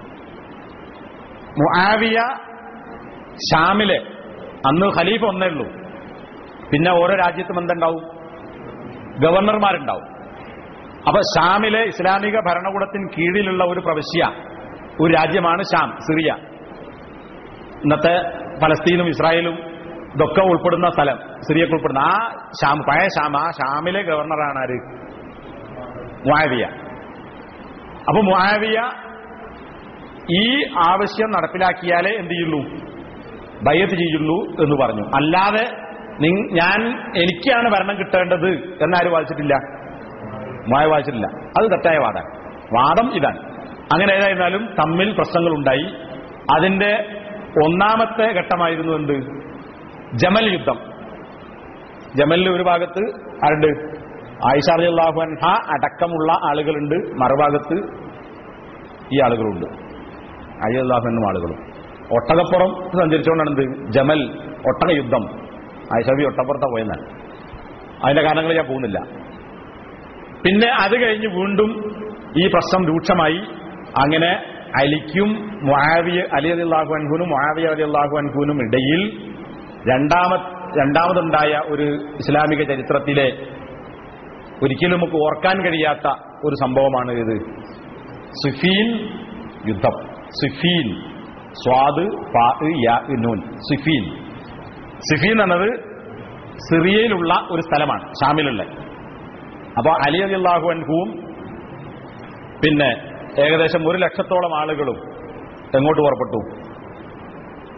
Speaker 1: മുആവിയ ഷാമിലെ അന്ന് ഖലീഫ ഒന്നേ ഉള്ളൂ പിന്നെ ഓരോ രാജ്യത്തും എന്തുണ്ടാവും ഗവർണർമാരുണ്ടാവും അപ്പൊ ഷാമിലെ ഇസ്ലാമിക ഭരണകൂടത്തിന് കീഴിലുള്ള ഒരു പ്രവിശ്യ ഒരു രാജ്യമാണ് ഷാം സിറിയ ഇന്നത്തെ ഫലസ്തീനും ഇസ്രായേലും ഇതൊക്കെ ഉൾപ്പെടുന്ന സ്ഥലം സിറിയക്ക് ഉൾപ്പെടുന്ന ആ ഷാം പഴയ ഷാം ആ ഷാമിലെ ഗവർണറാണ് ആര് മുആവിയ അപ്പൊ മുആവിയ ഈ ആവശ്യം നടപ്പിലാക്കിയാലേ എന്ത് ചെയ്യുള്ളൂ ബയ്യത്ത് ചെയ്യുള്ളൂ എന്ന് പറഞ്ഞു അല്ലാതെ നിങ്- ഞാൻ എനിക്കാണ് ഭരണം കിട്ടേണ്ടത് എന്നാരും വായിച്ചിട്ടില്ല മായ വായിച്ചിട്ടില്ല അത് തെറ്റായ വാദം വാദം ഇതാണ് അങ്ങനെ ഏതായിരുന്നാലും തമ്മിൽ പ്രശ്നങ്ങൾ ഉണ്ടായി അതിന്റെ ഒന്നാമത്തെ ഘട്ടമായിരുന്നു എന്ത് ജമൽ യുദ്ധം ജമലിൽ ഒരു ഭാഗത്ത് ആരുണ്ട് ആയിഷ അള്ളാഹു അൻഹ അടക്കമുള്ള ആളുകളുണ്ട് മറുഭാഗത്ത് ഈ ആളുകളുണ്ട് അലി അള്ളാഹുനും ആളുകളും ഒട്ടകപ്പുറം സഞ്ചരിച്ചുകൊണ്ടാണ് എന്ത് ജമൽ ഒട്ടക യുദ്ധം ആയിഷബി ഒട്ടപ്പുറത്താ പോയെന്നാണ് അതിന്റെ കാരണങ്ങൾ ഞാൻ പോകുന്നില്ല പിന്നെ അത് കഴിഞ്ഞ് വീണ്ടും ഈ പ്രശ്നം രൂക്ഷമായി അങ്ങനെ അലിക്കും മുആവിയ അലി അലി അള്ളാഹു അൻഹുനും മുആവിയ അലി അള്ളാഹു അൻഹുനും ഇടയിൽ രണ്ടാമത് രണ്ടാമതുണ്ടായ ഒരു ഇസ്ലാമിക ചരിത്രത്തിലെ ഒരിക്കലും നമുക്ക് ഓർക്കാൻ കഴിയാത്ത ഒരു സംഭവമാണ് ഇത് സുഫീൻ യുദ്ധം സുഫീൻ സ്വാദ് പാ യാ നൂൻ സുഫീൻ സുഫീൻ എന്നത് സിറിയയിലുള്ള ഒരു സ്ഥലമാണ് ഷാമിലുള്ള അപ്പൊ അലി അലി അള്ളാഹു അൻഹുവും പിന്നെ ഏകദേശം ഒരു ലക്ഷത്തോളം ആളുകളും എങ്ങോട്ട് പുറപ്പെട്ടു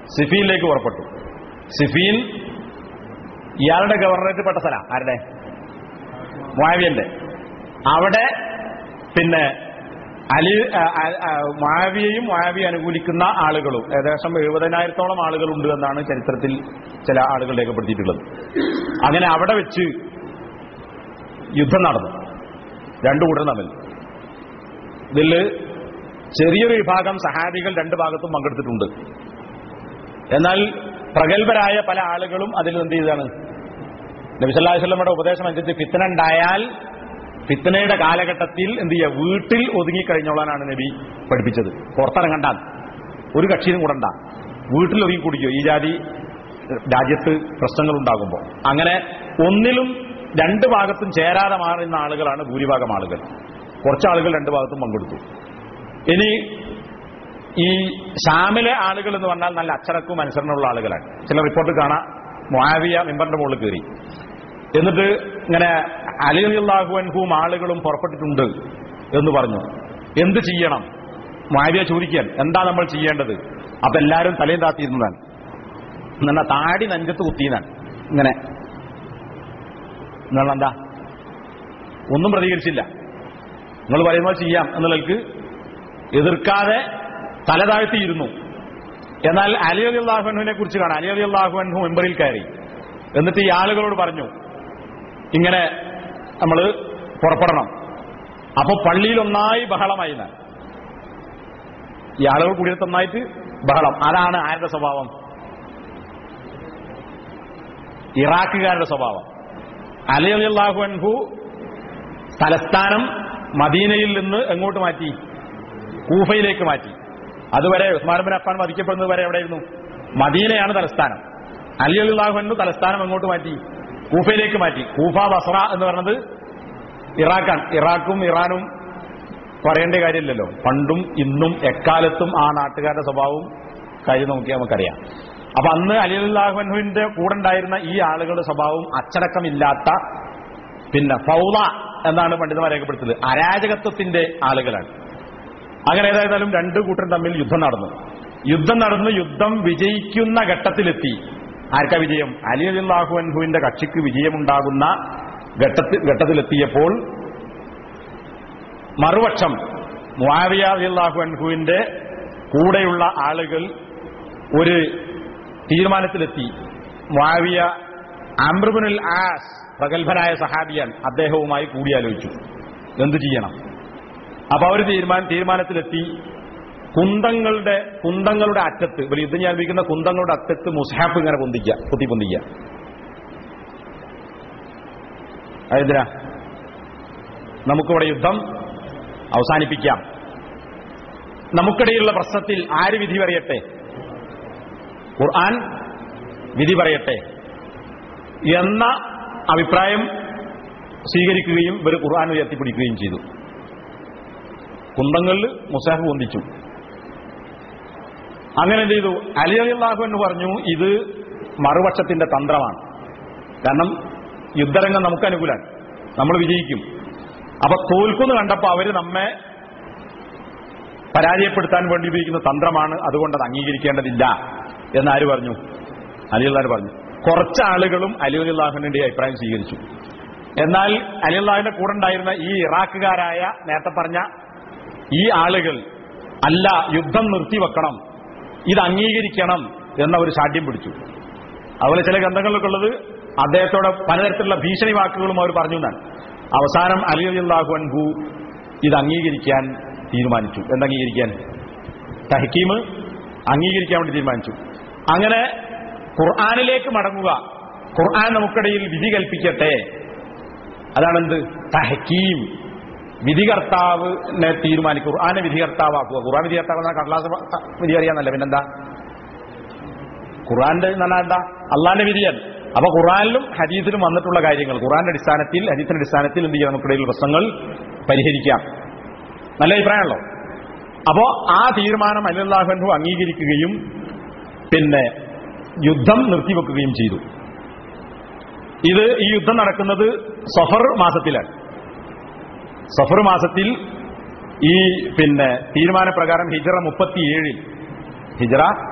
Speaker 1: സിഫീനിലേക്ക് പുറപ്പെട്ടു സിഫീൻ ഇയാളുടെ ഗവർണറേറ്റ് പെട്ട സ്ഥലം ആരുടെ മുആവിയന്റെ അവിടെ പിന്നെ അലി മാവിയെയും മാവിയെ അനുകൂലിക്കുന്ന ആളുകളും ഏകദേശം എഴുപതിനായിരത്തോളം ആളുകളുണ്ട് എന്നാണ് ചരിത്രത്തിൽ ചില ആളുകൾ രേഖപ്പെടുത്തിയിട്ടുള്ളത് അങ്ങനെ അവിടെ വെച്ച് യുദ്ധം നടന്നു രണ്ടു കൂട്ടരും തമ്മിൽ ഇതിൽ ചെറിയൊരു വിഭാഗം സഹാബികൾ രണ്ട് ഭാഗത്തും പങ്കെടുത്തിട്ടുണ്ട് എന്നാൽ പ്രഗത്ഭരായ പല ആളുകളും അതിൽ എന്ത് ചെയ്താണ് നബിസല്ലാസ്ലമയുടെ ഉപദേശം അനുസരിച്ച് ഫിത്തന ഉണ്ടായാൽ ഫിത്തനയുടെ കാലഘട്ടത്തിൽ എന്ത് ചെയ്യുക വീട്ടിൽ ഒതുങ്ങിക്കഴിഞ്ഞോളാനാണ് നബി പഠിപ്പിച്ചത് പുറത്തിറങ്ങണ്ട ഒരു കക്ഷിയും കൂടണ്ട വീട്ടിൽ ഒതുങ്ങിക്കൂടിക്കോ ഈ ജാതി രാജ്യത്ത് പ്രശ്നങ്ങൾ ഉണ്ടാകുമ്പോൾ അങ്ങനെ ഒന്നിലും രണ്ട് ഭാഗത്തും ചേരാതെ മാറുന്ന ആളുകളാണ് ഭൂരിഭാഗം ആളുകൾ കുറച്ച് ആളുകൾ രണ്ട് ഭാഗത്തും പങ്കെടുത്തു ഇനി ഈ ഷാമിലെ ആളുകൾ എന്ന് പറഞ്ഞാൽ നല്ല അച്ചടക്കവും അനുസരണമുള്ള ആളുകളാണ് ചില റിപ്പോർട്ട് കാണാം മുആവിയ മെമ്പറിന്റെ മുകളിൽ കയറി എന്നിട്ട് ഇങ്ങനെ അലിഹുഅൻഹുവും ആളുകളും പുറപ്പെട്ടിട്ടുണ്ട് എന്ന് പറഞ്ഞു എന്ത് ചെയ്യണം മുആവിയ ചോദിക്കാൻ എന്താ നമ്മൾ ചെയ്യേണ്ടത് അപ്പൊ എല്ലാവരും തലയും താത്തിയിരുന്നതാണ് എന്നാ താടി നെഞ്ചത്ത് കുത്തിയതാണ് ഇങ്ങനെ എന്നാൽ എന്താ ഒന്നും പ്രതികരിച്ചില്ല നിങ്ങൾ പറയുമ്പോൾ ചെയ്യാം എന്നുള്ളവർക്ക് എതിർക്കാതെ തല താഴ്ത്തിയിരുന്നു എന്നാൽ അലി അലി അള്ളാഹുവിനെ കുറിച്ച് കാണാം അലി അലി അള്ളാഹുവിൻഹു മെമ്പറിൽ കയറി എന്നിട്ട് ഈ ആളുകളോട് പറഞ്ഞു ഇങ്ങനെ നമ്മൾ പുറപ്പെടണം അപ്പൊ പള്ളിയിൽ ഒന്നായി ബഹളമായി ഞാൻ. ഈ ആളുകൾ കൂടിയിട്ട് ഒന്നായിട്ട് ബഹളം അതാണ് ആരുടെ സ്വഭാവം ഇറാഖുകാരുടെ സ്വഭാവം അലി അലി അള്ളാഹുഅൻഹു തലസ്ഥാനം മദീനയിൽ നിന്ന് എങ്ങോട്ട് മാറ്റി കൂഫയിലേക്ക് മാറ്റി അതുവരെ ഉസ്മാൻ ബിൻ അഫ്ഫാൻ വധിക്കപ്പെടുന്നത് വരെ എവിടെയായിരുന്നു മദീനയാണ് തലസ്ഥാനം അലി അലി അള്ളാഹുവിന് തലസ്ഥാനം എങ്ങോട്ട് മാറ്റി കൂഫയിലേക്ക് മാറ്റി കൂഫ ബസ്ര എന്ന് പറയുന്നത് ഇറാഖാണ് ഇറാഖും ഇറാനും പറയേണ്ട കാര്യമില്ലല്ലോ പണ്ടും ഇന്നും എക്കാലത്തും ആ നാട്ടുകാരുടെ സ്വഭാവവും കാര്യം നോക്കിയാൽ നമുക്കറിയാം അപ്പൊ അന്ന് അലി അള്ളാഹുവിന്റെ കൂടെ ഉണ്ടായിരുന്ന ഈ ആളുകളുടെ സ്വഭാവം അച്ചടക്കമില്ലാത്ത പിന്നെ ഫൗള എന്നാണ് പണ്ഡിതന്മാർ രേഖപ്പെടുത്തുന്നത് അരാജകത്വത്തിന്റെ ആളുകളാണ് അങ്ങനെ ഏതായാലും രണ്ടു കൂട്ടരും തമ്മിൽ യുദ്ധം നടന്നു യുദ്ധം നടന്ന് യുദ്ധം വിജയിക്കുന്ന ഘട്ടത്തിലെത്തി ആർക്കാ വിജയം അലി അലിഹു അൻഹുവിന്റെ കക്ഷിക്ക് വിജയമുണ്ടാകുന്ന ഘട്ടത്തിൽ ഘട്ടത്തിലെത്തിയപ്പോൾ മറുപക്ഷം മുആവിയ അലിഹു അൻഹുവിന്റെ കൂടെയുള്ള ആളുകൾ ഒരു തീരുമാനത്തിലെത്തി മുആവിയ അമ്രുബിനുൽ ആസ് പ്രഗത്ഭനായ സഹാബിയാൻ അദ്ദേഹവുമായി കൂടിയാലോചിച്ചു എന്തു ചെയ്യണം അപ്പൊ അവർ തീരുമാനം തീരുമാനത്തിലെത്തി കുന്തങ്ങളുടെ കുന്തങ്ങളുടെ അറ്റത്ത് ഇവർ യുദ്ധം ചെയ്യാൻ കുന്തങ്ങളുടെ അറ്റത്ത് മുസ്ഹാഫ് ഇങ്ങനെ പൊന്തിക്കുക കുത്തി പൊന്തിക്കുക അതെന്തിനാ നമുക്കിവിടെ യുദ്ധം അവസാനിപ്പിക്കാം നമുക്കിടയിലുള്ള പ്രശ്നത്തിൽ ആര് വിധി പറയട്ടെ ഖുർആൻ വിധി പറയട്ടെ എന്ന അഭിപ്രായം സ്വീകരിക്കുകയും ഇവർ ഖുർആൻ ഉയർത്തിപ്പിടിക്കുകയും ചെയ്തു കുന്തങ്ങളിൽ മുസാഫ് പൊന്തിച്ചു അങ്ങനെ എന്ത് ചെയ്തു അലി അലി അള്ളാഹു എന്ന് പറഞ്ഞു ഇത് മറുപക്ഷത്തിന്റെ തന്ത്രമാണ് കാരണം യുദ്ധരംഗം നമുക്ക് അനുകൂലമാണ് നമ്മൾ വിജയിക്കും അപ്പൊ തോൽക്കുന്നു കണ്ടപ്പോ അവര് നമ്മെ പരാജയപ്പെടുത്താൻ വേണ്ടി ഉപയോഗിക്കുന്ന തന്ത്രമാണ് അതുകൊണ്ട് അത് അംഗീകരിക്കേണ്ടതില്ല എന്നാര് പറഞ്ഞു അലി അള്ളാഹ് പറഞ്ഞു കുറച്ച് ആളുകളും അലി അലി അള്ളാഹുവിന്റെ അഭിപ്രായം സ്വീകരിച്ചു എന്നാൽ അലി അള്ളാഹിന്റെ കൂടെ ഉണ്ടായിരുന്ന ഈ ഇറാഖുകാരായ നേരത്തെ പറഞ്ഞ ഈ ആളുകൾ അല്ല യുദ്ധം നിർത്തിവെക്കണം ഇത് അംഗീകരിക്കണം എന്ന ഒരു ശാഠ്യം പിടിച്ചു അതുപോലെ ചില ഗ്രന്ഥങ്ങളിലൊക്കെ ഉള്ളത് അദ്ദേഹത്തോട് പലതരത്തിലുള്ള ഭീഷണി വാക്കുകളും അവർ പറഞ്ഞു എന്നാണ് അവസാനം അലി അലിഹു അൻഹു ഇത് അംഗീകരിക്കാൻ തീരുമാനിച്ചു എന്തംഗീകരിക്കാൻ തഹക്കീം അംഗീകരിക്കാൻ വേണ്ടി തീരുമാനിച്ചു അങ്ങനെ ഖുർആാനിലേക്ക് മടങ്ങുക ഖുർആൻ നമുക്കിടയിൽ വിധി കൽപ്പിക്കട്ടെ അതാണെന്ത് തഹക്കീം വിധികർത്താവിനെ തീരുമാനിക്കും ഖുർആാനെ വിധികർത്താവാക്കുക ഖുർആൻ വിധികർത്താവ് എന്നാൽ കടലാസ് വിധി അറിയാന്നല്ല പിന്നെന്താ ഖുർആന്റെ എന്ന് പറഞ്ഞാൽ എന്താ അള്ളാന്റെ വിധിയാണ് അപ്പൊ ഖുർആനിലും ഹദീസിലും വന്നിട്ടുള്ള കാര്യങ്ങൾ ഖുർആന്റെ അടിസ്ഥാനത്തിൽ ഹദീസിന്റെ അടിസ്ഥാനത്തിൽ എന്ത് ചെയ്യാം നമുക്കിടയിൽ പ്രശ്നങ്ങൾ പരിഹരിക്കാം നല്ല അഭിപ്രായമാണല്ലോ അപ്പോ ആ തീരുമാനം അല്ലാഹു അംഗീകരിക്കുകയും പിന്നെ യുദ്ധം നിർത്തിവെക്കുകയും ചെയ്തു ഇത് ഈ യുദ്ധം നടക്കുന്നത് സഫർ മാസത്തിലാണ് സഫർ മാസത്തിൽ ഈ പിന്നെ തീരുമാനപ്രകാരം ഹിജറ മുപ്പത്തിയേഴിൽ ഹിജറ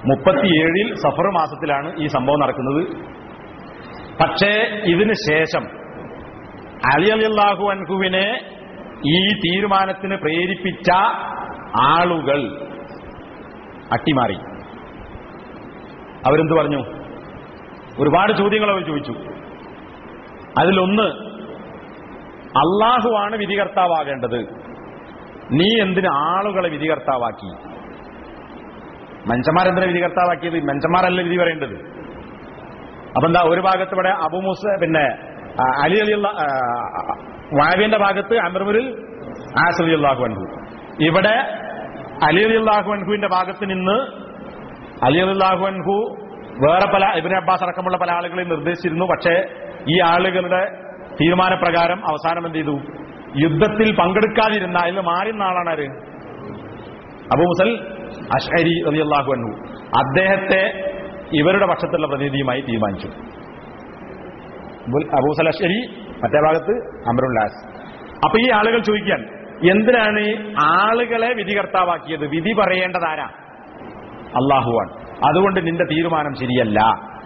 Speaker 1: മുപ്പത്തിയേഴിൽ സഫർ മാസത്തിലാണ് ഈ സംഭവം നടക്കുന്നത് പക്ഷേ ഇതിന് ശേഷം അലി അലിയല്ലാഹു അൻഹുവിനെ ഈ തീരുമാനത്തിന് പ്രേരിപ്പിച്ച ആളുകൾ അട്ടിമാറി അവരെന്ത് പറഞ്ഞു ഒരുപാട് ചോദ്യങ്ങൾ അവർ ചോദിച്ചു അതിലൊന്ന് അള്ളാഹുവാണ് വിധികർത്താവാകേണ്ടത് നീ എന്തിന് ആളുകളെ വിധികർത്താവാക്കി മനുഷ്യന്മാരെന്തിനാ വിധികർത്താവാക്കിയത് മനുഷ്യന്മാരല്ല വിധി പറയേണ്ടത് അപ്പൊ എന്താ ഒരു ഭാഗത്ത് ഇവിടെ അബുമുസ പിന്നെ ആ, അലി അലിയുള്ള വാവിന്റെ ഭാഗത്ത് അമർമുരിൽ ആസ് അലി അള്ളാഹു അൻഹു ഇവിടെ അലി അലി അള്ളാഹു അൻഹുവിന്റെ ഭാഗത്ത് നിന്ന് അലി അലി അള്ളാഹു അൻഹു വേറെ പല ഇബിന് അബ്ബാസ് അടക്കമുള്ള പല ആളുകളെ നിർദ്ദേശിച്ചിരുന്നു പക്ഷേ ഈ ആളുകളുടെ തീരുമാനപ്രകാരം അവസാനം എന്ത് ചെയ്തു യുദ്ധത്തിൽ പങ്കെടുക്കാതിരുന്ന അതിൽ മാറി ആളാണ് ആര് അബു മുസൽ അഷ്അരി റളിയല്ലാഹു അൻഹു അദ്ദേഹത്തെ ഇവരുടെ പക്ഷത്തുള്ള പ്രതിനിധിയുമായി തീരുമാനിച്ചു ബുൽ- അബൂ മുസൽ അഷ്അരി മറ്റേ ഭാഗത്ത് അമറുല്ലാസ് അപ്പൊ ഈ ആളുകൾ ചോദിക്കാൻ എന്തിനാണ് ഈ ആളുകളെ വിധികർത്താവാക്കിയത് വിധി പറയേണ്ടതാരാ അള്ളാഹുവാൻ അതുകൊണ്ട് നിന്റെ തീരുമാനം ശരിയല്ല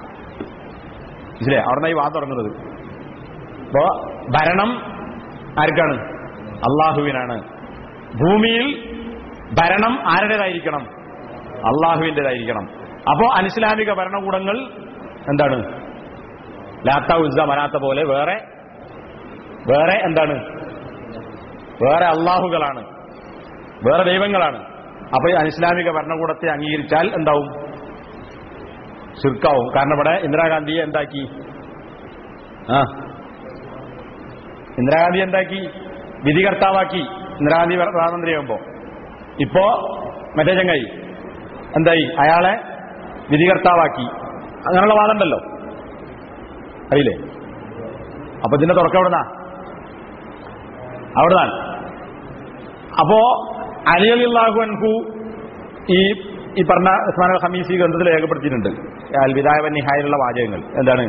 Speaker 1: ഇല്ലേ അവിടെ ഈ വാദം തുടങ്ങുന്നത് അപ്പോ ഭരണം ആർക്കാണ് അള്ളാഹുവിനാണ് ഭൂമിയിൽ ഭരണം ആരുടേതായിരിക്കണം അള്ളാഹുവിൻ്റെതായിരിക്കണം അപ്പോ അനിസ്ലാമിക ഭരണകൂടങ്ങൾ എന്താണ് ലാത്ത ഉസ്സ മനാത്ത പോലെ വേറെ വേറെ എന്താണ് വേറെ അള്ളാഹുകളാണ് വേറെ ദൈവങ്ങളാണ് അപ്പൊ ഈ അനിസ്ലാമിക ഭരണകൂടത്തെ അംഗീകരിച്ചാൽ എന്താവും ശിർക്കാവും കാരണം ഇവിടെ ഇന്ദിരാഗാന്ധിയെ എന്താക്കി ആ ഇന്ദിരാഗാന്ധി എന്താക്കി വിധികർത്താവാക്കി ഇന്ദിരാഗാന്ധി പ്രധാനമന്ത്രിയാകുമ്പോ ഇപ്പോ മറ്റേ ചങ്ങായി എന്തായി അയാളെ വിധികർത്താവാക്കി അങ്ങനെയുള്ള വാദമുണ്ടല്ലോ അറിയില്ലേ അപ്പൊ ഇതിന്റെ തുറക്കം എവിടുന്നാ അവിടുന്നാണ് അപ്പോ അലി അലി അള്ളാഹു അൻഹു ഈ ഈ പറഞ്ഞ ഉസ്മാൻ അൽ ഹമീസി ഗ്രന്ഥത്തിൽ രേഖപ്പെടുത്തിയിട്ടുണ്ട് അൽ വിദായ നിഹായിലുള്ള വാചകങ്ങൾ എന്താണ്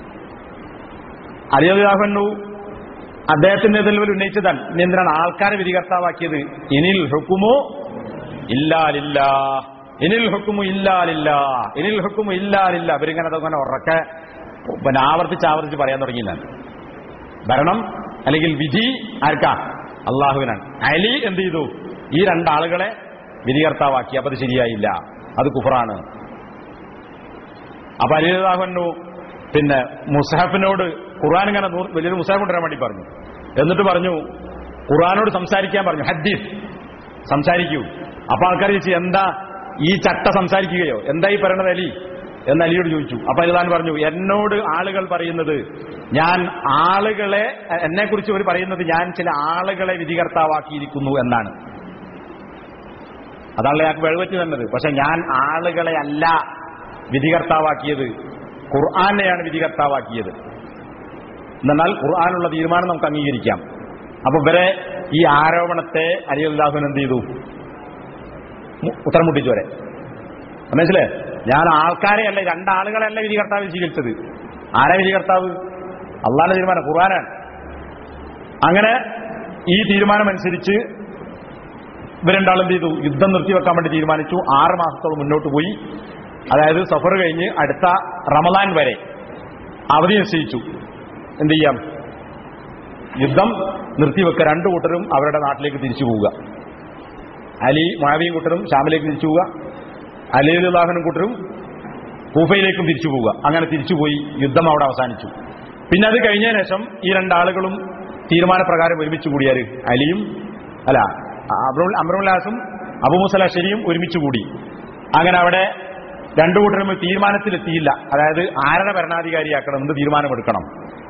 Speaker 1: അലി അലി അള്ളാഹു അൻഹു അദ്ദേഹത്തിന്റെ നിലവിൽ ഉന്നയിച്ചതാണ് ഇനി എന്തിനാണ് ആൾക്കാരെ വിധികർത്താവാക്കിയത് ഇനിൽ ഹുക്കുമോ ഇല്ലാലില്ല ഇനിൽ ഹുക്കുമു ഇല്ലാലില്ല ഇനിൽ ഹുക്കുമു ഇല്ലാലില്ല അവരിങ്ങനെ അതങ്ങനെ ഉറക്കെ പിന്നെ ആവർത്തിച്ച് ആവർത്തിച്ച് പറയാൻ തുടങ്ങിയില്ല ഭരണം അല്ലെങ്കിൽ വിധി ആർക്കാ അള്ളാഹുവിനാണ് അലി എന്ത് ചെയ്തു ഈ രണ്ടാളുകളെ വിധികർത്താവാക്കി അപ്പൊ അത് ശരിയായില്ല അത് കുഫറാണ് അപ്പൊ അലി അള്ളാഹുനു പിന്നെ മുസാഫിനോട് ഖുർആൻ ഇങ്ങനെ നൂറ് വലിയൊരു മുസാഫ് കൊണ്ടുവരാൻ വേണ്ടി പറഞ്ഞു എന്നിട്ട് പറഞ്ഞു ഖുർആനോട് സംസാരിക്കാൻ പറഞ്ഞു ഹദ്ദീസ് സംസാരിക്കൂ അപ്പൊ ആൾക്കാർ ചോദിച്ചു എന്താ ഈ ചട്ട സംസാരിക്കുകയോ എന്താ ഈ പറയണത് അലി എന്ന് അലിയോട് ചോദിച്ചു അപ്പൊ അലിദാൻ പറഞ്ഞു എന്നോട് ആളുകൾ പറയുന്നത് ഞാൻ ആളുകളെ എന്നെ കുറിച്ച് അവർ പറയുന്നത് ഞാൻ ചില ആളുകളെ വിധികർത്താവാക്കിയിരിക്കുന്നു എന്നാണ് അതാണല്ലോ ഞങ്ങൾക്ക് വെളുവറ്റി തന്നത് പക്ഷെ ഞാൻ ആളുകളെ അല്ല വിധികർത്താവാക്കിയത് ഖുർആാനെയാണ് വിധികർത്താവാക്കിയത് എന്നാൽ ഖുർആാനുള്ള തീരുമാനം നമുക്ക് അംഗീകരിക്കാം അപ്പൊ ഇവരെ ഈ ആരോപണത്തെ അലി അള്ളാഹുൻ എന്ത് ചെയ്തു മു- ഉത്തരം മുട്ടിച്ചു വരെ മനസ്സിലേ ഞാൻ ആൾക്കാരെയല്ല രണ്ടാളുകളെയല്ല വിധികർത്താവ് സ്വീകരിച്ചത് ആരാ വിധികർത്താവ് അള്ളാന്റെ തീരുമാനം ഖുർആനാണ് അങ്ങനെ ഈ തീരുമാനമനുസരിച്ച് ഇവർ രണ്ടാളും എന്ത് ചെയ്തു യുദ്ധം നിർത്തിവെക്കാൻ വേണ്ടി തീരുമാനിച്ചു ആറ് മാസത്തോളം മുന്നോട്ട് പോയി അതായത് സഫർ കഴിഞ്ഞ് അടുത്ത റമദാൻ വരെ അവധി നിശ്ചയിച്ചു എന്ത് ചെയ്യാം യുദ്ധം നിർത്തിവെക്കുക രണ്ടു കൂട്ടരും അവരുടെ നാട്ടിലേക്ക് തിരിച്ചു പോവുക അലി മാവിയും കൂട്ടരും ഷാമിലേക്ക് തിരിച്ചു പോവുക അലി അലിഹുനും കൂട്ടരും കൂഫയിലേക്കും തിരിച്ചു പോവുക അങ്ങനെ തിരിച്ചുപോയി യുദ്ധം അവിടെ അവസാനിച്ചു പിന്നെ അത് കഴിഞ്ഞതിന് ശേഷം ഈ രണ്ടാളുകളും തീരുമാനപ്രകാരം ഒരുമിച്ച് കൂടിയാര് അലിയും അല്ല അബ്രുൽ അമ്രുല്ലാസും അബുമുസലാശ്ശേരിയും ഒരുമിച്ച് കൂടി അങ്ങനെ അവിടെ രണ്ടു കൂട്ടരും ഒരു തീരുമാനത്തിലെത്തിയില്ല അതായത് ആരുടെ ഭരണാധികാരിയാക്കണം എന്ത് തീരുമാനമെടുക്കണം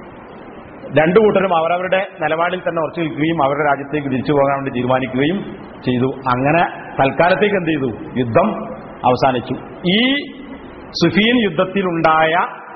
Speaker 1: രണ്ടു കൂട്ടരും അവരവരുടെ നിലപാടിൽ തന്നെ ഉറച്ചു നിൽക്കുകയും അവരുടെ രാജ്യത്തേക്ക് തിരിച്ചു പോകാൻ വേണ്ടി തീരുമാനിക്കുകയും ചെയ്തു അങ്ങനെ തൽക്കാലത്തേക്ക് എന്ത് ചെയ്തു യുദ്ധം അവസാനിച്ചു ഈ സുഫീൻ യുദ്ധത്തിലുണ്ടായ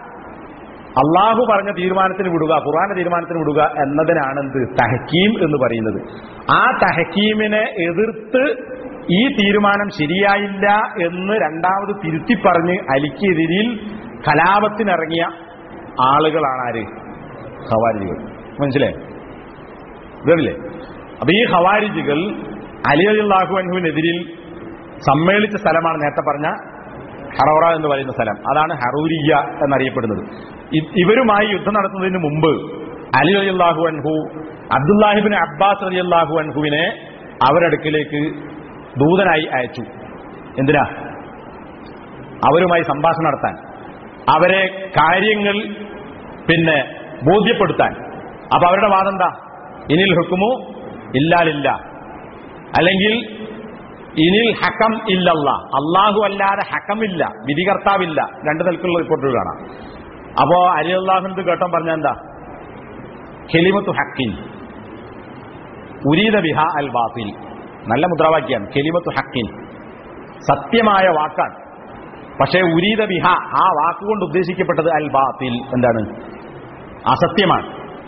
Speaker 1: അള്ളാഹു പറഞ്ഞ തീരുമാനത്തിന് വിടുക ഖുർആന്റെ തീരുമാനത്തിന് വിടുക എന്നതിനാണ് എന്ത് തഹക്കീം എന്ന് പറയുന്നത് ആ തഹക്കീമിനെ എതിർത്ത് ഈ തീരുമാനം ശരിയായില്ല എന്ന് രണ്ടാമത് തിരുത്തി പറഞ്ഞ് അലിക്കെതിരിൽ കലാപത്തിനിറങ്ങിയ ആളുകളാണ് ആര് ഖവാരിജികൾ മനസ്സിലായി ഇതല്ലേ അപ്പൊ ഈ ഖവാരിജികൾ അലി അള്ളാഹു അൻഹുവിനെതിരിൽ സമ്മേളിച്ച സ്ഥലമാണ് നേരത്തെ പറഞ്ഞ ഹറോറ എന്ന് പറയുന്ന സ്ഥലം അതാണ് ഹറൂരിയ എന്നറിയപ്പെടുന്നത് ഇ- ഇവരുമായി യുദ്ധം നടത്തുന്നതിന് മുമ്പ് അലി അലി അള്ളാഹു അൻഹു അബ്ദുല്ലാഹിബിൻ അബ്ബാസ് അലി അള്ളാഹു അൻഹുവിനെ അവരടുക്കിലേക്ക് ദൂതനായി അയച്ചു എന്തിനാ അവരുമായി സംഭാഷണം നടത്താൻ അവരെ കാര്യങ്ങൾ പിന്നെ ബോധ്യപ്പെടുത്താൻ അപ്പൊ അവരുടെ വാദം എന്താ ഇനിൽ ഹുക്കുമു ഇല്ലാലില്ല അല്ലെങ്കിൽ ഇനിൽ ഹക്കം ഇല്ലല്ല അള്ളാഹു അല്ലാതെ ഹക്കമില്ല വിധികർത്താവില്ല രണ്ട് നിലക്കുള്ള റിപ്പോർട്ടുകൾ കാണാം അപ്പോ അലി അള്ളാഹുനത് കേട്ടോ പറഞ്ഞ എന്താ കെലിമത്തു ഹക്കിൻ ഉരീദ ബിഹ അൽ ബാത്തിൽ നല്ല മുദ്രാവാക്യാണ് കെലിമത്തു ഹക്കിൻ സത്യമായ വാക്കാണ് പക്ഷേ ഉരീദ ബിഹ ആ വാക്കുകൊണ്ട് ഉദ്ദേശിക്കപ്പെട്ടത് അൽ ബാത്തിൽ എന്താണ് അസത്യമാണ്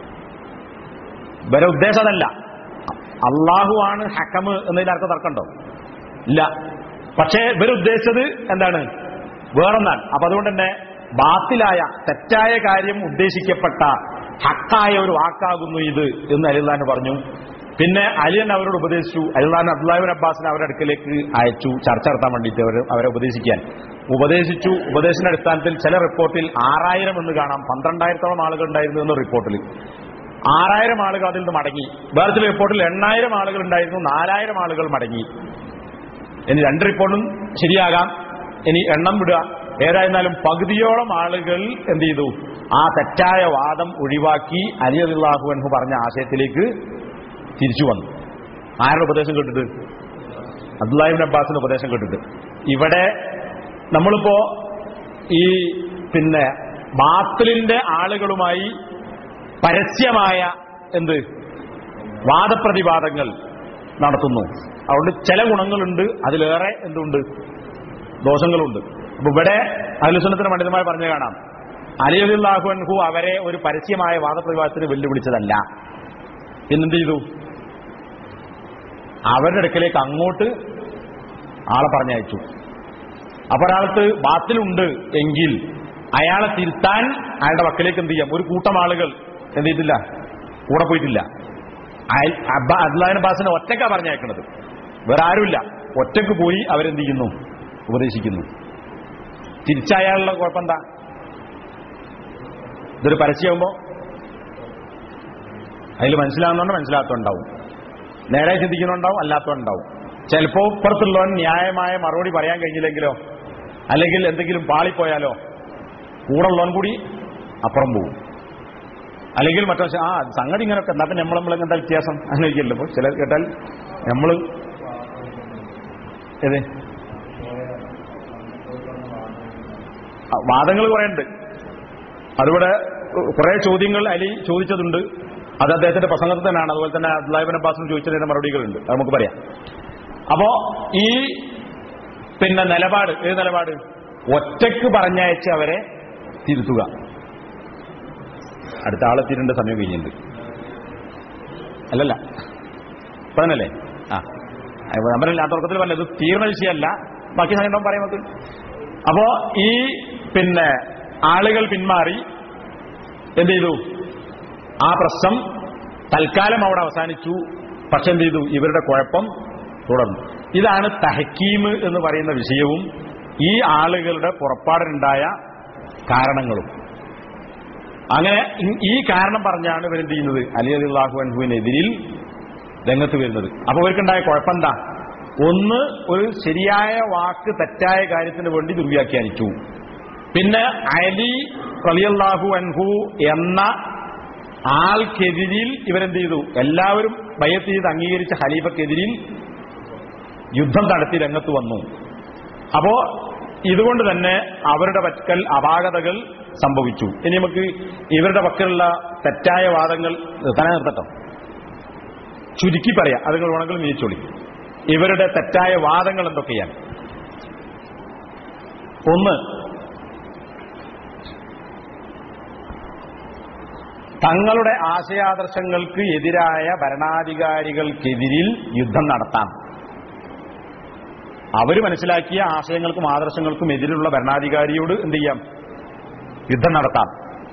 Speaker 1: ഇവരെ ഉദ്ദേശം അതല്ല അള്ളാഹു ആണ് ഹക്കമ് എന്നതിൽ ആർക്കും തർക്കമുണ്ടോ ഇല്ല പക്ഷേ ഇവരുദ്ദേശിച്ചത് എന്താണ് വേറൊന്നാണ് അപ്പൊ അതുകൊണ്ട് തന്നെ ബാത്തിലായ തെറ്റായ കാര്യം ഉദ്ദേശിക്കപ്പെട്ട ഹക്കായ ഒരു വാക്കാകുന്നു ഇത് എന്ന് അലിദാൻ പറഞ്ഞു പിന്നെ അലിയൻ അവരോട് ഉപദേശിച്ചു അലിദാൻ അബ്ദുല്ലാഹിബിൻ അബ്ബാസിനെ അവരുടെ അടുക്കലേക്ക് അയച്ചു ചർച്ച നടത്താൻ വേണ്ടിയിട്ട് അവർ അവരെ ഉപദേശിക്കാൻ ഉപദേശിച്ചു ഉപദേശത്തിന്റെ അടിസ്ഥാനത്തിൽ ചില റിപ്പോർട്ടിൽ ആറായിരം എന്ന് കാണാം പന്ത്രണ്ടായിരത്തോളം ആളുകൾ ഉണ്ടായിരുന്നു എന്ന റിപ്പോർട്ടിൽ ആറായിരം ആളുകൾ അതിൽ നിന്ന് മടങ്ങി വേറെ ചില റിപ്പോർട്ടിൽ എണ്ണായിരം ആളുകൾ ഉണ്ടായിരുന്നു നാലായിരം ആളുകൾ മടങ്ങി ഇനി രണ്ട് റിപ്പോർട്ടും ശരിയാകാം ഇനി എണ്ണം വിടുക ഏതായിരുന്നാലും പകുതിയോളം ആളുകൾ എന്ത് ചെയ്തു ആ തെറ്റായ വാദം ഒഴിവാക്കി അലി അലിള്ളാഹു എന്ന് പറഞ്ഞ ആശയത്തിലേക്ക് തിരിച്ചു വന്നു ആരുടെ ഉപദേശം കേട്ടിട്ട് അബ്ദുല്ലാഹിബിൻ അബ്ബാസിന്റെ ഉപദേശം കേട്ടിട്ട് ഇവിടെ നമ്മളിപ്പോ ഈ പിന്നെ ബാത്തിലിന്റെ ആളുകളുമായി പരസ്യമായ എന്ത് വാദപ്രതിവാദങ്ങൾ നടത്തുന്നു അതുകൊണ്ട് ചില ഗുണങ്ങളുണ്ട് അതിലേറെ എന്തുണ്ട് ദോഷങ്ങളുണ്ട് അപ്പൊ ഇവിടെ അലുസുനത്തിന് പണ്ഡിതമായി പറഞ്ഞു കാണാം അലി അലിള്ളാഹു അൻഹു അവരെ ഒരു പരസ്യമായ വാദപ്രതിവാദത്തിന് വെല്ലുവിളിച്ചതല്ല പിന്നെന്ത് ചെയ്തു അവരുടെ അടുക്കലേക്ക് അങ്ങോട്ട് ആളെ പറഞ്ഞയച്ചു അപ്പൊ ഒരാൾക്ക് ബാത്തിലുണ്ട് എങ്കിൽ അയാളെ തിരുത്താൻ അയാളുടെ വക്കിലേക്ക് എന്ത് ചെയ്യാം ഒരു കൂട്ടം ആളുകൾ എന്ത് ചെയ്തില്ല കൂടെ പോയിട്ടില്ല അബ്ദുല്ലാഹിൻ അബ്ബാസിനെ ഒറ്റക്കാ പറഞ്ഞയക്കണത് വേറെ ആരുമില്ല ഒറ്റക്ക് പോയി അവരെന്ത് ചെയ്യുന്നു ഉപദേശിക്കുന്നു തിരിച്ചയാളുള്ള കുഴപ്പമെന്താ ഇതൊരു പരസ്യമാകുമ്പോ അതിൽ മനസ്സിലാകുന്നുണ്ട് മനസ്സിലാത്തതുണ്ടാവും നേരെ ചിന്തിക്കുന്നുണ്ടാവും അല്ലാത്തതുണ്ടാവും ചിലപ്പോ ഇപ്പുറത്തുള്ളവൻ ന്യായമായ മറുപടി പറയാൻ കഴിഞ്ഞില്ലെങ്കിലോ അല്ലെങ്കിൽ എന്തെങ്കിലും പാളിപ്പോയാലോ കൂടെ ഉള്ളവൻ കൂടി അപ്പുറം പോകും അല്ലെങ്കിൽ മറ്റോ ആ സംഗതി ഇങ്ങനെയൊക്കെ എന്നാ പിന്നെ നമ്മൾ നമ്മൾ എന്താ വ്യത്യാസം അങ്ങനെ ഇരിക്കല്ലോ ഇപ്പൊ ചില കേട്ടാൽ നമ്മള് ഏത് വാദങ്ങൾ കുറെ ഉണ്ട് അതിവിടെ കുറെ ചോദ്യങ്ങൾ അലി ചോദിച്ചതുണ്ട് അത് അദ്ദേഹത്തിന്റെ പ്രസംഗത്തിൽ തന്നെയാണ് അതുപോലെ തന്നെ അബ്ദുല്ലാഹിബിൻ അബ്ബാസിനും ചോദിച്ചതിന്റെ മറുപടികളുണ്ട് അത് നമുക്ക് പറയാം അപ്പോ ഈ പിന്നെ നിലപാട് ഏത് നിലപാട് ഒറ്റക്ക് പറഞ്ഞയച്ച് അവരെ തിരുത്തുക അടുത്ത ആളെ തിരുണ്ട സമയം കഴിഞ്ഞിട്ടുണ്ട് അല്ലല്ല ഇപ്പൊ തന്നെയല്ലേ ആ നമ്മളല്ല ആ തുടക്കത്തിൽ പറഞ്ഞത് ഇത് തീർന്ന വിഷയമല്ല ബാക്കി സമയം ഉണ്ടാവും പറയാം നമുക്ക് അപ്പോ ഈ പിന്നെ ആളുകൾ പിന്മാറി എന്ത് ചെയ്തു ആ പ്രശ്നം തൽക്കാലം അവിടെ അവസാനിച്ചു പക്ഷെ എന്ത് ചെയ്തു ഇവരുടെ കുഴപ്പം തുടർന്നു ഇതാണ് തഹക്കീം എന്ന് പറയുന്ന വിഷയവും ഈ ആളുകളുടെ പുറപ്പാടിനുണ്ടായ കാരണങ്ങളും അങ്ങനെ ഈ- ഈ കാരണം പറഞ്ഞാണ് ഇവരെന്ത് ചെയ്യുന്നത് അലി അലിള്ളാഹു അൻഹുവിനെതിരിൽ രംഗത്ത് വരുന്നത് അപ്പൊ ഇവർക്കുണ്ടായ കുഴപ്പം എന്താ ഒന്ന് ഒരു ശരിയായ വാക്ക് തെറ്റായ കാര്യത്തിന് വേണ്ടി ദുർവ്യാഖ്യാനിച്ചു പിന്നെ അലി റലിയല്ലാഹു അൻഹു എന്ന ആൾക്കെതിരിൽ ഇവരെന്ത് ചെയ്തു എല്ലാവരും ബയ്യത്ത് ചെയ്ത് അംഗീകരിച്ച ഖലീഫക്കെതിരിൽ യുദ്ധം നടത്തി രംഗത്ത് വന്നു അപ്പോ ഇതുകൊണ്ട് തന്നെ അവരുടെ പക്കൽ അപാകതകൾ സംഭവിച്ചു ഇനി നമുക്ക് ഇവരുടെ പക്കലുള്ള തെറ്റായ വാദങ്ങൾ തന്നെ നിർത്തട്ടോ ചുരുക്കി പറയാം അത് നിങ്ങൾ വേണമെങ്കിൽ നീച്ചോളി ഇവരുടെ തെറ്റായ വാദങ്ങൾ എന്തൊക്കെയാണ് ഒന്ന് തങ്ങളുടെ ആശയാദർശങ്ങൾക്ക് എതിരായ ഭരണാധികാരികൾക്കെതിരിൽ യുദ്ധം നടത്താം അവർ മനസ്സിലാക്കിയ ആശയങ്ങൾക്കും ആദർശങ്ങൾക്കും എതിരുള്ള ഭരണാധികാരിയോട് എന്ത് ചെയ്യാം യുദ്ധം നടത്താം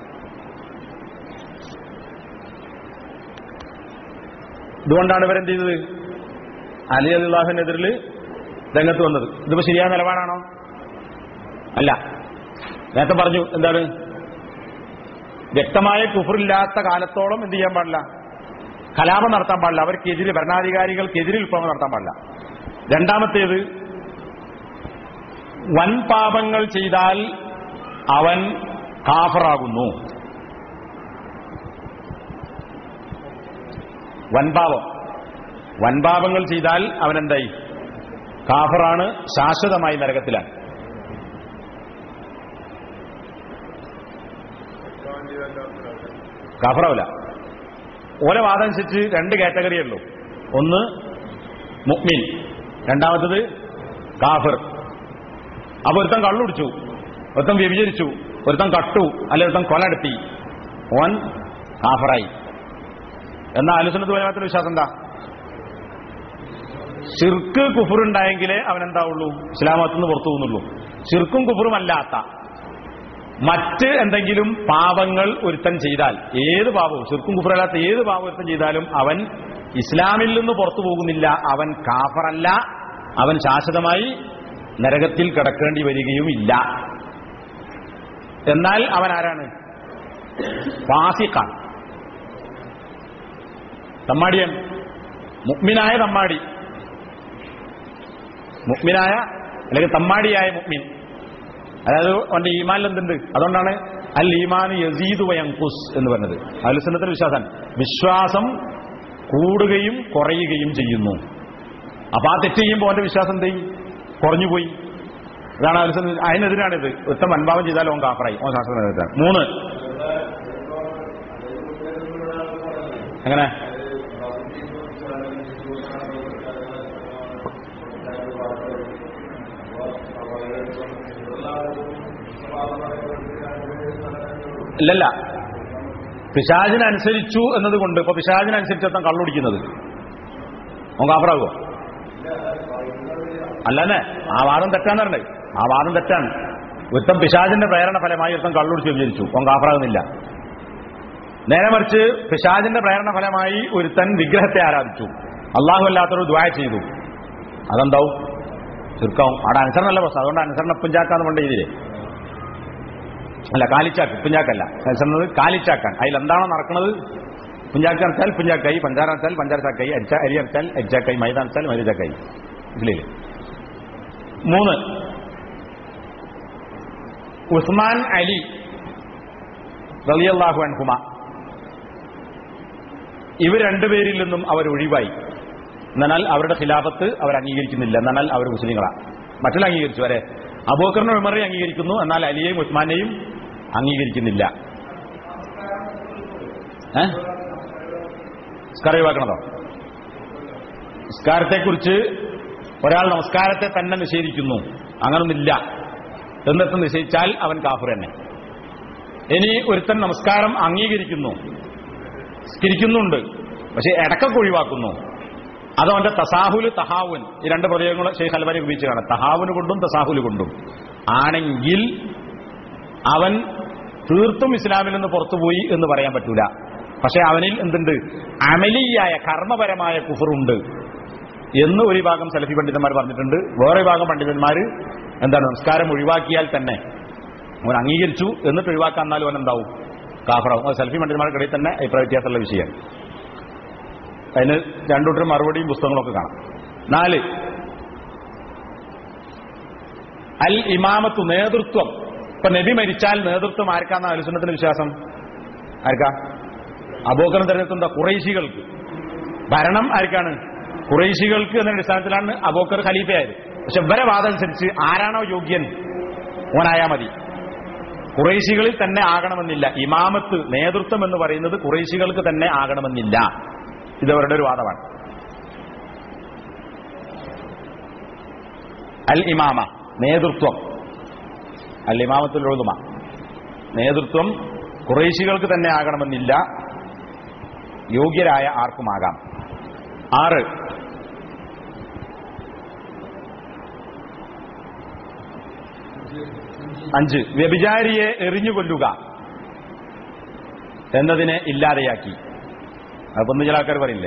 Speaker 1: ഇതുകൊണ്ടാണ് ഇവരെന്ത് ചെയ്തത് അലി അള്ളാഹുവിനെതിരിൽ രംഗത്ത് വന്നത് ഇതിപ്പോ ശരിയായ നിലപാടാണോ അല്ല നേരത്തെ പറഞ്ഞു എന്താണ് വ്യക്തമായ കുഫറില്ലാത്ത കാലത്തോളം എന്ത് ചെയ്യാൻ പാടില്ല കലാപം നടത്താൻ പാടില്ല അവർക്കെതിരെ ഭരണാധികാരികൾക്കെതിരെ വിപ്ലവം നടത്താൻ പാടില്ല രണ്ടാമത്തേത് വൻ പാപങ്ങൾ ചെയ്താൽ അവൻ കാഫറാകുന്നു വൻപാപം വൻപാപങ്ങൾ ചെയ്താൽ അവൻ എന്തായി കാഫറാണ് ശാശ്വതമായി നരകത്തിലാണ് കാഫറാവില്ല ഓല വാദം അനുസരിച്ച് രണ്ട് കാറ്റഗറിയേ ഉള്ളൂ ഒന്ന് മുക്മിൻ രണ്ടാമത്തത് കാഫിർ അപ്പൊ ഒരുത്തൻ കള്ളുടിച്ചു ഒരുത്തൻ വ്യഭിചരിച്ചു ഒരുത്തൻ കട്ടു അല്ലെ ഒരുത്തൻ കൊലടത്തി ഓൻ കാഫറായി എന്നാ അലുസനത്ത് പരമാത്തിന്റെ വിശ്വാസം എന്താ ഷിർക്ക് കുഫറുണ്ടായെങ്കിലേ അവൻ എന്താവുള്ളൂ ഇസ്ലാമത്തിൽ നിന്ന് പുറത്തു പോകുന്നുള്ളൂ ഷിർക്കും കുഫറും അല്ലാത്ത മറ്റ് എന്തെങ്കിലും പാപങ്ങൾ ഒരുത്തൻ ചെയ്താൽ ഏത് പാപവും ഷിർക്കും കുഫറല്ലാത്ത ഏത് പാപം ഒരുത്തൻ ചെയ്താലും അവൻ ഇസ്ലാമിൽ നിന്ന് പുറത്തു പോകുന്നില്ല അവൻ കാഫറല്ല അവൻ ശാശ്വതമായി നരകത്തിൽ കിടക്കേണ്ടി വരികയും ഇല്ല എന്നാൽ അവൻ ആരാണ് ഫാസിഖാൻ തമ്മാടിയൻ മുക്മിനായ തമ്മാടി മുക്മിനായ അല്ലെങ്കിൽ തമ്മാടിയായ മുക്മിൻ അതായത് അവന്റെ ഈമാനിൽ എന്തുണ്ട് അതുകൊണ്ടാണ് അൽ ഈമാൻ യസീദ് വയങ്കുസ് എന്ന് പറഞ്ഞത് അലുസന്നത്തിന്റെ വിശ്വാസം വിശ്വാസം കൂടുകയും കുറയുകയും ചെയ്യുന്നു അപ്പൊ ആ തെറ്റ് ചെയ്യുമ്പോൾ അവന്റെ വിശ്വാസം എന്ത് ചെയ്യും കുറഞ്ഞുപോയി ഇതാണ് അലുസന്ന അതിനെതിരാണിത് ഒറ്റ മൻഭാവം ചെയ്താൽ ഓൻ കാഫറായി ഓൻ ശാസ്ത്രം മൂന്ന് എങ്ങനെ ഇല്ലല്ല പിശാചിനനുസരിച്ചു എന്നതുകൊണ്ട് ഇപ്പൊ പിശാചിനനുസരിച്ച് എത്താൻ കള്ളുടിക്കുന്നത് അവൻ കാപ്പറാകുമോ അല്ലന്നെ ആ വാദം തെറ്റാന്ന് പറഞ്ഞേ ആ വാദം തെറ്റാണ് ഒരുത്തം പിശാചിന്റെ പ്രേരണ ഫലമായി ഒരുത്തം കള്ളുടിച്ച് വിചരിച്ചു അവൻ കാപ്പറാകുന്നില്ല നേരെ മറിച്ച് പിശാചിന്റെ പ്രേരണ ഫലമായി ഒരുത്തൻ വിഗ്രഹത്തെ ആരാധിച്ചു അള്ളാഹു അല്ലാത്തൊരു ദ്വായ ചെയ്തു അതെന്താവും ചുരുക്കാവും അവിടെ അനുസരണമല്ല പ്രശ്നം അതുകൊണ്ട് അനുസരണ പുഞ്ചാക്കാന്ന് കൊണ്ട് ചെയ്തില്ലേ അല്ല കാലിച്ചാക്ക് പുഞ്ചാക്കല്ല അനുസരണത് കാലിച്ചാക്കാൻ അതിൽ എന്താണോ നടക്കുന്നത് പുഞ്ചാക്ക അരച്ചാൽ പുഞ്ചാക്കായി പഞ്ചാര അരച്ചാൽ പഞ്ചാര ചാക്കായി അരിച്ച അരി അരച്ചാൽ അരിച്ചാക്കായി മൈദ അരച്ചാൽ മൈദ ചാക്കായി ഇതിലേ മൂന്ന് ഉസ്മാൻ അലി റളിയല്ലാഹു അൻഹുമ ഇവർ രണ്ടുപേരിൽ നിന്നും അവർ ഒഴിവായി എന്നാൽ അവരുടെ ഖിലാഫത്ത് അവർ അംഗീകരിക്കുന്നില്ല എന്നാൽ അവർ മുസ്ലിങ്ങളാണ് മറ്റുള്ള അംഗീകരിച്ചു വരെ അബൂക്കറിനെ ഉമറെ അംഗീകരിക്കുന്നു എന്നാൽ അലിയെയും ഉസ്മാനെയും അംഗീകരിക്കുന്നില്ല ഏ നിസ്കാരം ഒഴിവാക്കണതോ നിസ്കാരത്തെക്കുറിച്ച് ഒരാൾ നമസ്കാരത്തെ തന്നെ നിഷേധിക്കുന്നു അങ്ങനൊന്നില്ല എന്നിട്ട് നിശ്ചയിച്ചാൽ അവൻ കാഫർ തന്നെ ഇനി ഒരുത്തൻ നമസ്കാരം അംഗീകരിക്കുന്നു സ്കരിക്കുന്നുണ്ട് പക്ഷെ ഇടക്കൊക്കെ ഒഴിവാക്കുന്നു അത് അവന്റെ തസാഹുല് തഹാവുൻ ഈ രണ്ട് പ്രയോഗങ്ങൾ ഷെയ്ഖ് അൽബാനി ഉപയോഗിച്ചതാണ് തഹാവുന് കൊണ്ടും തസാഹുല് കൊണ്ടും ആണെങ്കിൽ അവൻ തീർത്തും ഇസ്ലാമിൽ നിന്ന് പുറത്തുപോയി എന്ന് പറയാൻ പറ്റൂല പക്ഷെ അവനിൽ എന്തുണ്ട് അമലിയായ കർമ്മപരമായ കുഫറുണ്ട് എന്ന് ഒരു ഭാഗം സലഫി പണ്ഡിതന്മാർ പറഞ്ഞിട്ടുണ്ട് വേറെ ഭാഗം പണ്ഡിതന്മാർ എന്താണ് നമസ്കാരം ഒഴിവാക്കിയാൽ തന്നെ അവൻ അംഗീകരിച്ചു എന്നിട്ട് ഒഴിവാക്കാൻ എന്നാലും അവൻ എന്താവും കാഫറാവും അത് സൽഫി പണ്ഡിതന്മാർക്കിടയിൽ തന്നെ അഭിപ്രായ വ്യത്യാസമുള്ള വിഷയമാണ് അതിന് രണ്ടുകൂട്ടരും മറുപടിയും പുസ്തകങ്ങളൊക്കെ കാണാം നാല് അൽ ഇമാമത്ത് നേതൃത്വം ഇപ്പൊ നബി മരിച്ചാൽ നേതൃത്വം ആർക്കാന്ന അനുസരണത്തിന്റെ വിശ്വാസം ആർക്കാ അബോക്കരം തെരഞ്ഞെടുത്ത കുറേശികൾക്ക് ഭരണം ആർക്കാണ് കുറേശികൾക്ക് എന്ന അടിസ്ഥാനത്തിലാണ് അബോക്കർ ഖലീഫയായത് പക്ഷെ ഇവരെ വാദം അനുസരിച്ച് ആരാണോ യോഗ്യൻ ഓനായാ മതി കുറേശികളിൽ തന്നെ ആകണമെന്നില്ല ഇമാമത്ത് നേതൃത്വം എന്ന് പറയുന്നത് കുറേശികൾക്ക് തന്നെ ആകണമെന്നില്ല ഇതവരുടെ ഒരു വാദമാണ് അൽ ഇമാമ നേതൃത്വം അൽ ഇമാമത്തുൽ ഉളുമ നേതൃത്വം കുറേശികൾക്ക് തന്നെ ആകണമെന്നില്ല യോഗ്യരായ ആർക്കുമാകാം ആറ് അഞ്ച് വ്യഭിചാരിയെ എറിഞ്ഞുകൊല്ലുക എന്നതിനെ ഇല്ലാതെയാക്കി അതൊന്നും ചില ആൾക്കാർ പറയില്ലേ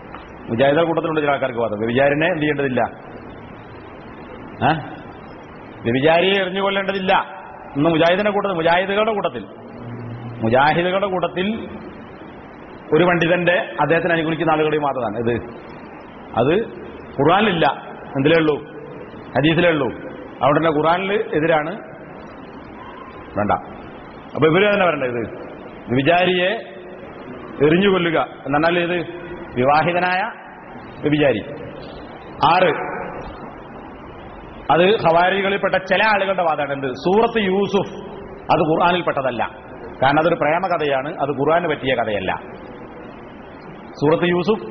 Speaker 1: മുജാഹിദ കൂട്ടത്തിലുണ്ട് ചില ആൾക്കാർക്ക് വാദം വ്യഭിചാരിനെ എന്ത് ചെയ്യേണ്ടതില്ല ആ വ്യഭിചാരിയെ എറിഞ്ഞു കൊല്ലേണ്ടതില്ല ഇന്ന് മുജാഹിദിന്റെ കൂട്ടത്തിൽ മുജാഹിദുകളുടെ കൂട്ടത്തിൽ മുജാഹിദുകളുടെ കൂട്ടത്തിൽ ഒരു പണ്ഡിതന്റെ അദ്ദേഹത്തിന് അനുകൂലിക്കുന്ന ആളുകളുടെയും മാത്രമാണ് ഇത് അത് ഖുറാനിലില്ല എന്തിലേ ഉള്ളൂ ഹദീസിലേ ഉള്ളൂ അതുകൊണ്ട് തന്നെ ഖുറാനിൽ എതിരാണ് വേണ്ട അപ്പൊ ഇവര് തന്നെ വരണ്ട ഇത് വിചാരിയെ എറിഞ്ഞു കൊല്ലുക എന്നാൽ ഇത് വിവാഹിതനായ വ്യഭിചാരി ആറ് അത് ഹവാരികളിൽപ്പെട്ട ചില ആളുകളുടെ വാദമാണ് എന്ത് സൂറത്ത് യൂസുഫ് അത് ഖുർആാനിൽപ്പെട്ടതല്ല കാരണം അതൊരു പ്രേമകഥയാണ് അത് ഖുർആന് പറ്റിയ കഥയല്ല സൂറത്ത് യൂസുഫ്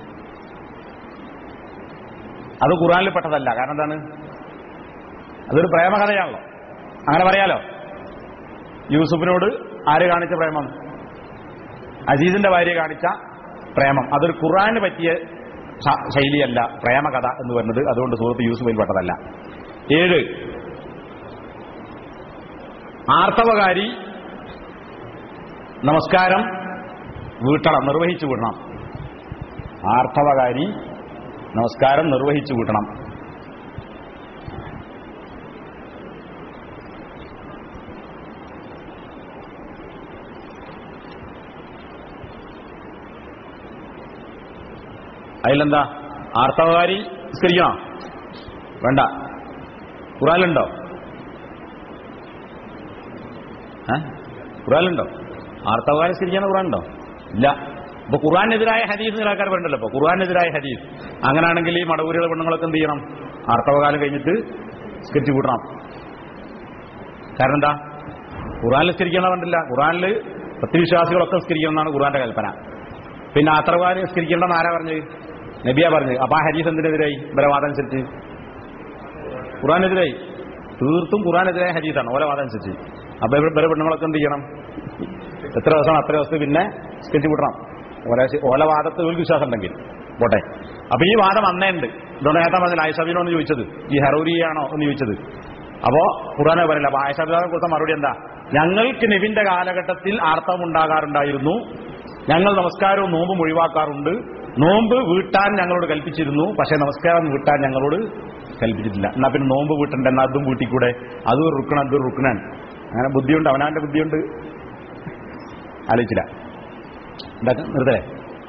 Speaker 1: അത് ഖുർആനിൽപ്പെട്ടതല്ല കാരണം എന്താണ് അതൊരു പ്രേമകഥയാണല്ലോ അങ്ങനെ പറയാലോ യൂസുഫിനോട് ആര് കാണിച്ച പ്രേമം അജീസിന്റെ ഭാര്യ കാണിച്ച പ്രേമം അതൊരു ഖുർആന് പറ്റിയ ശ- ശൈലിയല്ല പ്രേമകഥ എന്ന് പറയുന്നത് അതുകൊണ്ട് സുഹൃത്ത് യൂസുഫിൽ പെട്ടതല്ല ഏഴ് ആർത്തവകാരി നമസ്കാരം വീട്ടണം നിർവഹിച്ചു വിടണം ആർത്തവകാരി നമസ്കാരം നിർവഹിച്ചു വിടണം അതിലെന്താ ആർത്തവകാരി നിസ്കരിക്കണോ വേണ്ട ഖുറാലുണ്ടോ ഏ ഖുറാലുണ്ടോ ആർത്തവകാരി നിസ്കരിക്കാൻ ഖുറാനുണ്ടോ ഇല്ല ഇപ്പൊ ഖുറാനെതിരായ ഹദീസ് ചില ആൾക്കാർ പറയണ്ടല്ലോ ഇപ്പൊ ഖുറാനെതിരായ ഹദീസ് അങ്ങനെയാണെങ്കിൽ ഈ മടവൂരിയുടെ പെണ്ണുങ്ങളൊക്കെ എന്ത് ചെയ്യണം ആർത്തവകാലം കഴിഞ്ഞിട്ട് സ്കെച്ച് കൂട്ടണം കാരണം എന്താ ഖുറാനിൽ നിസ്കരിക്കണം കണ്ടില്ല ഖുറാനിൽ സത്യവിശ്വാസികളൊക്കെ നിസ്കരിക്കണം എന്നാണ് ഖുറാന്റെ കൽപ്പന പിന്നെ ആത്രകാലം നിസ്കരിക്കേണ്ടെന്ന് ആരാ പറഞ്ഞത് നബിയാ പറഞ്ഞത് അപ്പൊ ആ ഹരീസ് എന്തിനെതിരായി ഇവരെ വാദം അനുസരിച്ച് ഖുറാനെതിരായി തീർത്തും ഖുറാനെതിരായ ഹരീസാണ് ഓല വാദം അനുസരിച്ച് അപ്പൊ ഇവർ ഇവരെ പെണ്ണുങ്ങളൊക്കെ എന്ത് ചെയ്യണം എത്ര ദിവസമാണ് അത്ര ദിവസത്തെ പിന്നെ സ്കെച്ച് വിടണം ഓല ഓല വാദത്തിൽ ഒരു വിശ്വാസം ഉണ്ടെങ്കിൽ പോട്ടെ അപ്പൊ ഈ വാദം അന്നേ ഉണ്ട് ഇതുകൊണ്ട് നേരത്തെ പറഞ്ഞില്ല ആയിഷബിനോ എന്ന് ചോദിച്ചത് ഈ ഹറൂരിയാണോ എന്ന് ചോദിച്ചത് അപ്പോ ഖുറാനെ പറയില്ല അപ്പൊ ആയിഷബിനെ കൊടുത്ത മറുപടി എന്താ ഞങ്ങൾക്ക് നബിന്റെ കാലഘട്ടത്തിൽ ആർത്തവം ഉണ്ടാകാറുണ്ടായിരുന്നു ഞങ്ങൾ നമസ്കാരവും നോമ്പും ഒഴിവാക്കാറുണ്ട് നോമ്പ് വീട്ടാൻ ഞങ്ങളോട് കൽപ്പിച്ചിരുന്നു പക്ഷേ നമസ്കാരം വീട്ടാൻ ഞങ്ങളോട് കൽപ്പിച്ചിട്ടില്ല എന്നാ പിന്നെ നോമ്പ് വീട്ടണ്ട എന്നാ അതും വീട്ടിക്കൂടെ അതും ഒരു റുക്കണ അതും റുക്കണൻ അങ്ങനെ ബുദ്ധിയുണ്ട് അവനാന്റെ ബുദ്ധിയുണ്ട് ആലോചിച്ചില്ല എന്താ നിർത്തലേ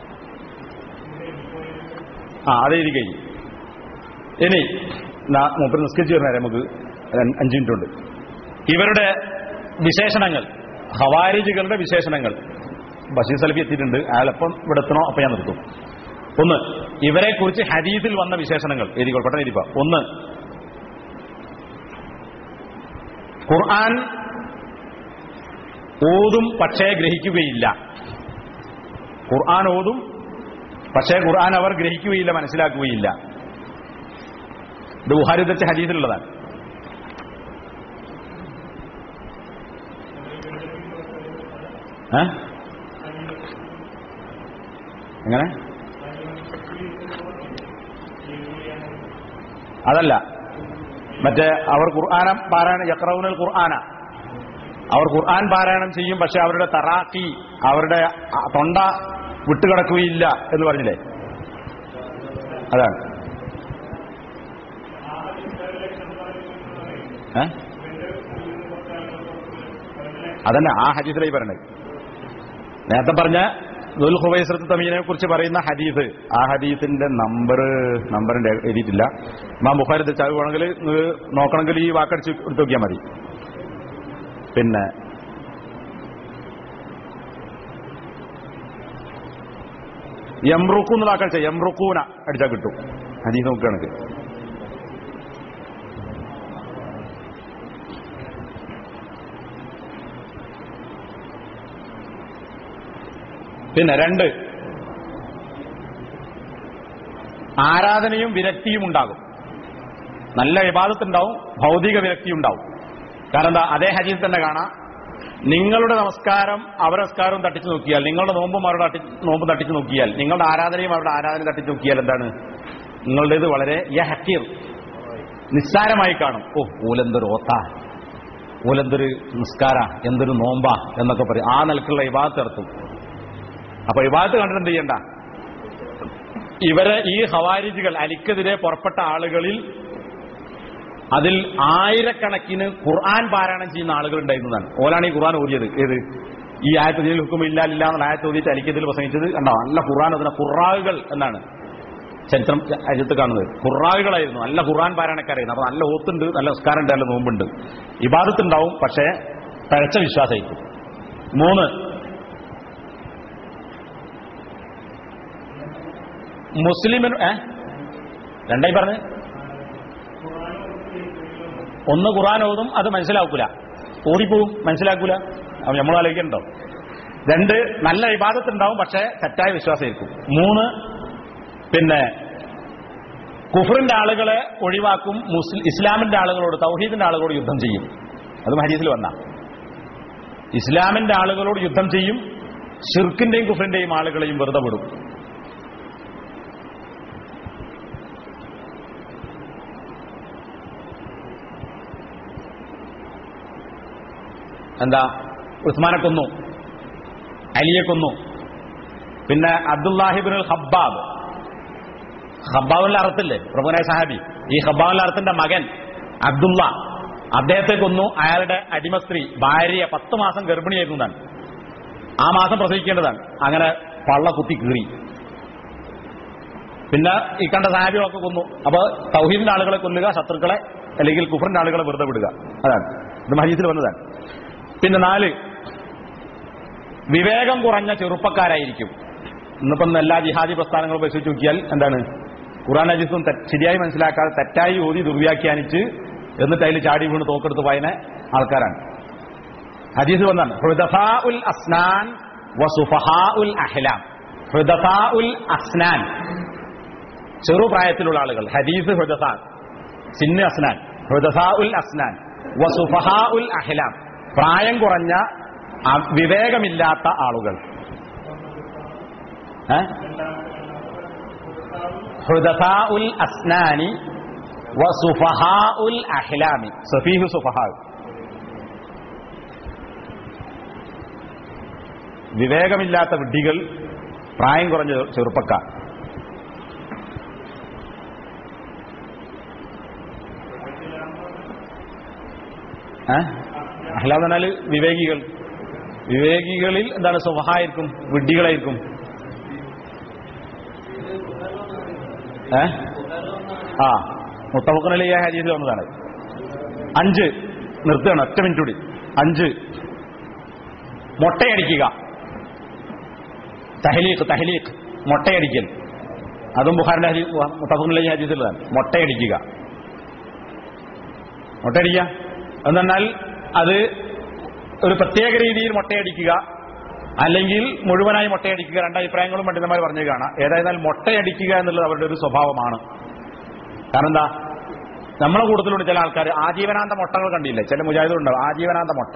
Speaker 1: ആ അതേ ഇത് കഴിഞ്ഞു ഇനി നാ- മൂപ്പര് നിസ്കരിച്ചു വരുന്നേരം നമുക്ക് ഒരു അഞ്ച് മിനിറ്റ് ഉണ്ട് ഇവരുടെ വിശേഷണങ്ങൾ ഹവാരിജുകളുടെ വിശേഷണങ്ങൾ ബഷീർ സലഫി എത്തിയിട്ടുണ്ട് അയാളെപ്പം ഇവിടെ എത്തണോ അപ്പം ഞാൻ നിർത്തും ഒന്ന് ഇവരെ കുറിച്ച് ഹദീസിൽ വന്ന വിശേഷണങ്ങൾ എഴുതിക്കോൾ പെട്ടെന്ന് എഴുതിപ്പോ ഒന്ന് ഖുർആൻ ഓതും പക്ഷേ ഗ്രഹിക്കുകയില്ല ഖുർആൻ ഓതും പക്ഷേ ഖുർആൻ അവർ ഗ്രഹിക്കുകയില്ല മനസ്സിലാക്കുകയില്ല ഇത് ബുഹാരി തെച്ച ഹദീസിലുള്ളതാണ് ഏ? എങ്ങനെ അതല്ല മറ്റേ അവർ ഖുർആാനം പാരായണം യക്രൗനൽ ഖുർആന അവർ ഖുർആൻ പാരായണം ചെയ്യും പക്ഷെ അവരുടെ തറാക്കി അവരുടെ ആ തൊണ്ട വിട്ടുകിടക്കുകയില്ല എന്ന് പറഞ്ഞില്ലേ അതാണ് ഏ? അതന്നെ ആ ഹദീസിലായി പറയണത് നേരത്തെ പറഞ്ഞ ദുൽ ഹുവൈസ്രത്ത് തമീനെ കുറിച്ച് പറയുന്ന ഹദീസ് ആ ഹദീസിന്റെ നമ്പർ നമ്പറിന്റെ എഴുതിയിട്ടില്ല മാ ബുഖാരി തെച്ചാവ് വേണമെങ്കിൽ നിങ്ങൾ നോക്കണമെങ്കിൽ ഈ വാക്കടിച്ച് എടുത്ത് നോക്കിയാൽ മതി പിന്നെ എംറുക്കു എന്നുള്ള ആക്കടിച്ച എംറുക്കൂന അടിച്ചാൽ കിട്ടും ഹദീസ് നോക്കുകയാണെങ്കിൽ പിന്നെ രണ്ട് ആരാധനയും വിരക്തിയും ഉണ്ടാകും നല്ല വിവാദത്തുണ്ടാവും ഭൗതിക വിരക്തി ഉണ്ടാവും കാരണം എന്താ അതേ ഹജീസ് തന്നെ കാണാം നിങ്ങളുടെ നമസ്കാരം അവരുടെ നമസ്കാരവും തട്ടിച്ചു നോക്കിയാൽ നിങ്ങളുടെ നോമ്പും അവരുടെ തട്ടി- നോമ്പും തട്ടിച്ചു നോക്കിയാൽ നിങ്ങളുടെ ആരാധനയും അവരുടെ ആരാധന തട്ടിച്ചു നോക്കിയാൽ എന്താണ് നിങ്ങളുടേത് വളരെ യഹക്കീർ നിസ്സാരമായി കാണും ഓ ഓലെന്തൊരു ഓത്ത ഓലെന്തൊരു നിസ്കാര എന്തൊരു നോമ്പ എന്നൊക്കെ പറയും ആ നിലക്കുള്ള ഇവാദത്ത് നടത്തും അപ്പൊ ഇവാദത്ത് കണ്ടിട്ട് എന്ത് ചെയ്യണ്ട ഇവരെ ഈ ഹവാരിജുകൾ അലിക്കെതിരെ പുറപ്പെട്ട ആളുകളിൽ അതിൽ ആയിരക്കണക്കിന് ഖുർആൻ പാരായണം ചെയ്യുന്ന ആളുകൾ ഉണ്ടായിരുന്നതാണ് ഓലാണ് ഈ ഖുർആൻ ഓതിയത് ഏത് ഈ ആയത്ത് ഇതിൽ ഹുക്കുമില്ല ഇല്ല എന്നുള്ള ആയത്ത് ഓതിയിട്ട് അലിക്കത്തിൽ പ്രസംഗിച്ചത് കണ്ടോ നല്ല ഖുർആൻ അതിനെ ഖുറാകൾ എന്നാണ് ചരിത്രം രാജ്യത്ത് കാണുന്നത് ഖുറാകളായിരുന്നു നല്ല ഖുർആൻ പാരായണക്കാരായിരുന്നു അപ്പൊ നല്ല ഓത്തുണ്ട് നല്ല നിസ്കാരമുണ്ട് നല്ല നോമ്പുണ്ട് ഇബാദത്തുണ്ടാവും പക്ഷേ പഴച്ച വിശ്വാസമായിരിക്കും മൂന്ന് മുസ്ലിമിന് ഏ രണ്ടായി പറഞ്ഞ് ഒന്ന് ഖുർആൻ ഓതും അത് മനസ്സിലാക്കൂല ഓടിപ്പോവും മനസ്സിലാക്കൂല അപ്പൊ നമ്മൾ ആലോചിക്കണ്ടോ രണ്ട് നല്ല ഇബാദത്തുണ്ടാവും പക്ഷേ തെറ്റായ വിശ്വാസമായിരിക്കും മൂന്ന് പിന്നെ കുഫറിന്റെ ആളുകളെ ഒഴിവാക്കും മുസ്ലിം ഇസ്ലാമിന്റെ ആളുകളോട് തൗഹീദിന്റെ ആളുകളോട് യുദ്ധം ചെയ്യും അതും ഹരീസിൽ വന്ന ഇസ്ലാമിന്റെ ആളുകളോട് യുദ്ധം ചെയ്യും ഷിർക്കിന്റെയും കുഫറിന്റെയും ആളുകളെയും വെറുതെ വിടും എന്താ ഉസ്മാനെ കൊന്നു അലിയെ കൊന്നു പിന്നെ അബ്ദുല്ലാഹിബിൻ ഹബ്ബാബ് ഹബ്ബാബിന്റെ അർത്ഥത്തില്ലേ പ്രഭുനായ സാഹാബി ഈ ഹബ്ബാബിന്റെ അർത്ഥത്തിന്റെ മകൻ അബ്ദുള്ള അദ്ദേഹത്തെ കൊന്നു അയാളുടെ അടിമ സ്ത്രീ ഭാര്യ പത്ത് മാസം ഗർഭിണിയായിരുന്നതാണ് ആ മാസം പ്രസവിക്കേണ്ടതാണ് അങ്ങനെ പള്ള കുത്തി കീറി പിന്നെ ഈ കണ്ട സാഹാബികളൊക്കെ കൊന്നു അപ്പൊ തൗഹീദിന്റെ ആളുകളെ കൊല്ലുക ശത്രുക്കളെ അല്ലെങ്കിൽ കുഫറിന്റെ ആളുകളെ വെറുതെ വിടുക അതാണ് ഇത് മഹീസിൽ വന്നതാണ് പിന്നെ നാല് വിവേകം കുറഞ്ഞ ചെറുപ്പക്കാരായിരിക്കും ഇന്നിപ്പം എല്ലാ ജിഹാദി പ്രസ്ഥാനങ്ങളും പരിശോധിച്ച് നോക്കിയാൽ എന്താണ് ഖുറാൻ അജിസും ശരിയായി മനസ്സിലാക്കാതെ തെറ്റായി ഓതി ദുർവ്യാഖ്യാനിച്ച് എന്നിട്ട് അതിൽ ചാടി വീണ് തോക്കെടുത്ത് പോയന ആൾക്കാരാണ് ഹദീസ് വന്നാണ് ഹൃദഫാ ഉൽ അസ്നാൻ വസുഫഹാ ഉൽ അഹ്ലാം ഹൃദഫാ ഉൽ അസ്നാൻ ചെറുപ്രായത്തിലുള്ള ആളുകൾ ഹദീസ് ഹൃദഫ സിന്ന് അസ്നാൻ ഹൃദഫാ ഉൽ അസ്നാൻ വസുഫഹാ ഉൽ അഹ്ലാം പ്രായം കുറഞ്ഞ അ- വിവേകമില്ലാത്ത ആളുകൾ ഏ? ഹുദഫാ ഉൽ അസ്നാനി വസുഫഹാ ഉൽ അഹ്ലാമി സഫീഹു സുഫഹാ വിവേകമില്ലാത്ത വിഡ്ഢികൾ പ്രായം കുറഞ്ഞ ചെറുപ്പക്കാർ ഏ? അഹ്ലാദ് എന്നാൽ വിവേകികൾ വിവേകികളിൽ എന്താണ് സുഫഹായിരിക്കും വിഡ്ഢികളായിരിക്കും ഏ ആ മുത്തഫക്കനലി ഹരീസിൽ വന്നതാണ് അഞ്ച് നിർത്തുകയാണ് ഒറ്റ മിനിറ്റ് കൂടി അഞ്ച് മൊട്ടയടിക്കുക തഹലീഖ് തഹലീഖ് മൊട്ടയടിക്കൽ അതും ബുഹാറിന്റെ ഹരി മുത്തഫക്കനലി ഹരീസിലുള്ളതാണ് മൊട്ടയടിക്കുക മൊട്ടയടിക്കുക എന്നാൽ അത് ഒരു പ്രത്യേക രീതിയിൽ മൊട്ടയടിക്കുക അല്ലെങ്കിൽ മുഴുവനായി മൊട്ടയടിക്കുക രണ്ട് അഭിപ്രായങ്ങളും പണ്ഡിതന്മാർ പറഞ്ഞു കാണാം ഏതായിരുന്നാൽ മൊട്ടയടിക്കുക എന്നുള്ളത് അവരുടെ ഒരു സ്വഭാവമാണ് കാരണം എന്താ നമ്മളെ കൂട്ടത്തിലുണ്ട് ചില ആൾക്കാർ ആജീവനാന്ത മൊട്ടകൾ കണ്ടില്ലേ ചില മുജാഹിദുണ്ടാവും ആജീവനാന്ത മൊട്ട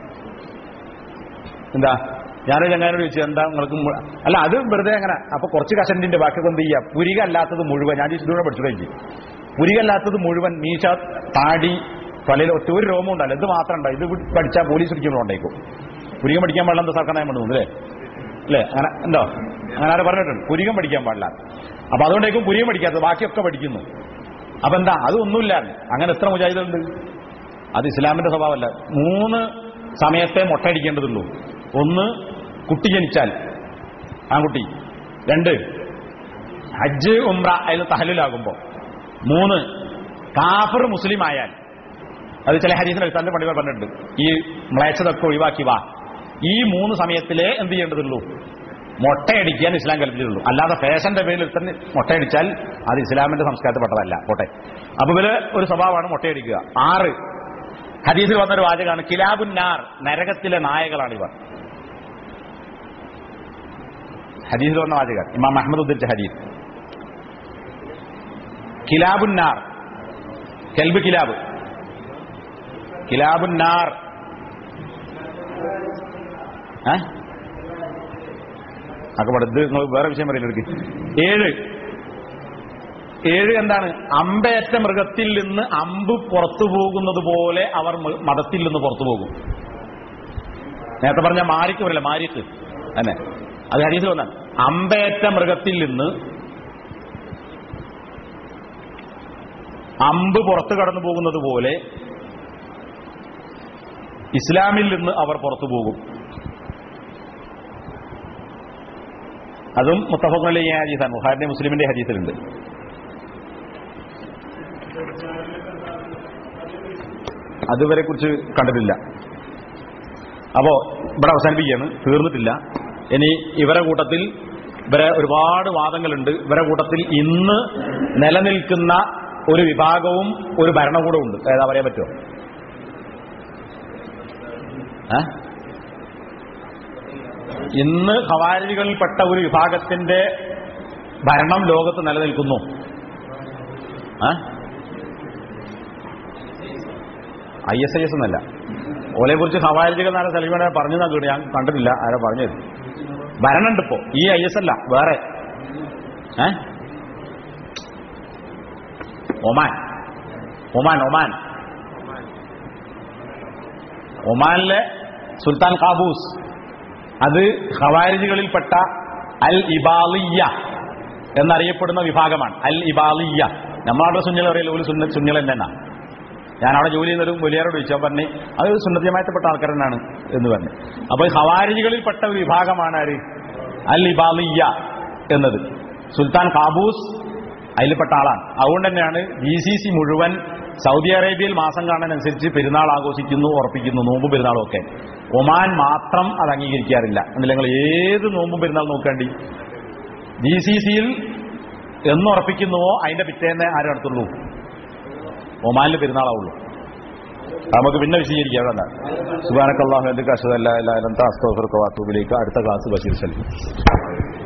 Speaker 1: എന്താ ഞാനൊരു ചങ്ങാനോട് ചോദിച്ചു എന്താ നിങ്ങൾക്ക് മു- അല്ല അത് വെറുതെ അങ്ങനെ അപ്പൊ കുറച്ച് കഷണ്ടിന്റെ ബാക്കി എന്ത് ചെയ്യുക പുരിക അല്ലാത്തത് മുഴുവൻ ഞാൻ ഇതിലൂടെ പഠിച്ചു പുരിക അല്ലാത്തത് മുഴുവൻ മീശ താടി തലയിൽ ഒറ്റ ഒരു രോമം ഉണ്ടല്ലോ ഇത് മാത്രം ഉണ്ടോ ഇത് പഠിച്ചാൽ പോലീസ് പിടിക്കുമ്പോൾ ഉണ്ടായിക്കും പുരികം പഠിക്കാൻ പാടില്ല എന്താ സർക്കാർ നയം കൊണ്ടുവന്നു അല്ലേ അല്ലേ അങ്ങനെ ഉണ്ടോ അങ്ങനെ ആരും പറഞ്ഞിട്ടുണ്ട് പുരികം പഠിക്കാൻ പാടില്ല അപ്പൊ അതുകൊണ്ടേക്കും പുരികം പഠിക്കാത്തത് ബാക്കിയൊക്കെ പഠിക്കുന്നു അപ്പൊ എന്താ അതൊന്നുമില്ല അങ്ങനെ എത്ര മുജാഹിദുണ്ട് അത് ഇസ്ലാമിന്റെ സ്വഭാവമല്ല മൂന്ന് സമയത്തെ മൊട്ടയടിക്കേണ്ടതുള്ളൂ ഒന്ന് കുട്ടി ജനിച്ചാൽ ആൺകുട്ടി രണ്ട് ഹജ്ജ് ഉംറ അതിൽ തഹലിലാകുമ്പോ മൂന്ന് കാഫർ മുസ്ലിം ആയാൽ അത് ചില ഹരീസിന്റെ അടിസ്ഥാനത്തിൽ പണ്ഡിതർ പറഞ്ഞിട്ടുണ്ട് ഈ മ്ലേച്ഛതൊക്കെ ഒഴിവാക്കി വാ ഈ മൂന്ന് സമയത്തിലേ എന്ത് ചെയ്യേണ്ടതുള്ളൂ മൊട്ടയടിക്കാൻ ഇസ്ലാം കൽപ്പിച്ചിട്ടുള്ളൂ അല്ലാതെ ഫാഷന്റെ പേരിൽ തന്നെ മൊട്ടയടിച്ചാൽ അത് ഇസ്ലാമിന്റെ സംസ്കാരത്തിൽപ്പെട്ടതല്ല പോട്ടെ അപ്പൊ ഇവര് ഒരു സ്വഭാവമാണ് മൊട്ടയടിക്കുക ആറ് ഹദീസിൽ വന്നൊരു വാചകമാണ് കിലാബുന്നാർ നരകത്തിലെ നായകളാണിവർ ഹദീസിൽ വന്ന വാചകം ഇമാം അഹമ്മദ് ഉദ്ദേശിച്ച ഹദീസ് കിലാബുന്നാർ കെൽബ് കിലാബ് കിലാബുന്നാർ ഏ ഒക്കെ പഠിത്ത് നിങ്ങൾ വേറെ വിഷയം പറയില്ല എടുക്ക് ഏഴ് ഏഴ് എന്താണ് അമ്പേറ്റ മൃഗത്തിൽ നിന്ന് അമ്പ് പുറത്തു പോകുന്നത് പോലെ അവർ മ- മതത്തിൽ നിന്ന് പുറത്തു പോകും നേരത്തെ പറഞ്ഞ മാരിക്ക് പറയില്ല മാരിക്ക് തന്നെ അത് ഹരീസിൽ വന്നാണ് അമ്പേറ്റ മൃഗത്തിൽ നിന്ന് അമ്പ് പുറത്തു കടന്നു പോകുന്നത് പോലെ ഇസ്ലാമിൽ നിന്ന് അവർ പുറത്തു പോകും അതും മുത്തഫഖുലി ഹദീസാണ് ബുഹാരിന്റെ മുസ്ലിമിന്റെ ഹദീസിലുണ്ട് അതുവരെ കുറിച്ച് കണ്ടിട്ടില്ല അപ്പോ ഇവിടെ അവസാനിപ്പിക്കുകയാണ് തീർന്നിട്ടില്ല ഇനി ഇവരെ കൂട്ടത്തിൽ ഇവരെ ഒരുപാട് വാദങ്ങളുണ്ട് ഇവരെ കൂട്ടത്തിൽ ഇന്ന് നിലനിൽക്കുന്ന ഒരു വിഭാഗവും ഒരു ഭരണകൂടവും ഉണ്ട് ഏതാ പറയാൻ പറ്റുമോ ഏ? ഇന്ന് ഖവാരികളിൽപ്പെട്ട ഒരു വിഭാഗത്തിന്റെ ഭരണം ലോകത്ത് നിലനിൽക്കുന്നു ഐ എസ് ഐ എസ് എന്നല്ല ഓലെ കുറിച്ച് ഖവാരികൾ നാളെ സലീമനെ പറഞ്ഞു കേട്ടു ഞാൻ കണ്ടിട്ടില്ല ആരാ പറഞ്ഞത് ഭരണമുണ്ട് ഇപ്പോ ഈ ഐ എസ് അല്ല വേറെ ഏ ഒമാൻ ഒമാൻ ഒമാൻ ഒമാനിലെ സുൽത്താൻ കാബൂസ് അത് ഖവാരിജികളിൽപ്പെട്ട അൽ ഇബാലിയ എന്നറിയപ്പെടുന്ന വിഭാഗമാണ് അൽ ഇബാലിയ നമ്മളവിടെ സുന്നിൽ അറിയില്ല ഒരു സുന്ന സുന്നിൽ തന്നെയാണ് ഞാൻ അവിടെ ജോലി ചെയ്യുന്നൊരു വലിയാരോട് ചോദിച്ചാൽ പറഞ്ഞു അത് സുന്നത്യമായിട്ടപ്പെട്ട ആൾക്കാർ തന്നെയാണ് എന്ന് പറഞ്ഞു അപ്പൊ ഈ ഖവാരിജികളിൽപ്പെട്ട ഒരു വിഭാഗമാണ് ആര് അൽ ഇബാലിയ എന്നത് സുൽത്താൻ കാബൂസ് അതിൽപ്പെട്ട ആളാണ് അതുകൊണ്ട് തന്നെയാണ് ജി സി സി മുഴുവൻ സൗദി അറേബ്യയിൽ മാസം കാണാനനുസരിച്ച് പെരുന്നാൾ ആഘോഷിക്കുന്നു ഉറപ്പിക്കുന്നു നോമ്പും പെരുന്നാളും ഒക്കെ ഒമാൻ മാത്രം അത് അംഗീകരിക്കാറില്ല എന്നില്ല നിങ്ങൾ ഏത് നോമ്പും പെരുന്നാൾ നോക്കേണ്ടി ജി സി സിയിൽ എന്നുറപ്പിക്കുന്നുവോ അതിന്റെ പിറ്റേന്നെ ആരും അടുത്തുള്ളൂ ഒമാനിൽ പെരുന്നാളാവുള്ളൂ നമുക്ക് പിന്നെ വിശദീകരിക്കാം വേണ്ട സുബാനക്കല്ലാഹു അസ്തോഫിലേക്ക് അടുത്ത ക്ലാസ് ബഷീർ സലീം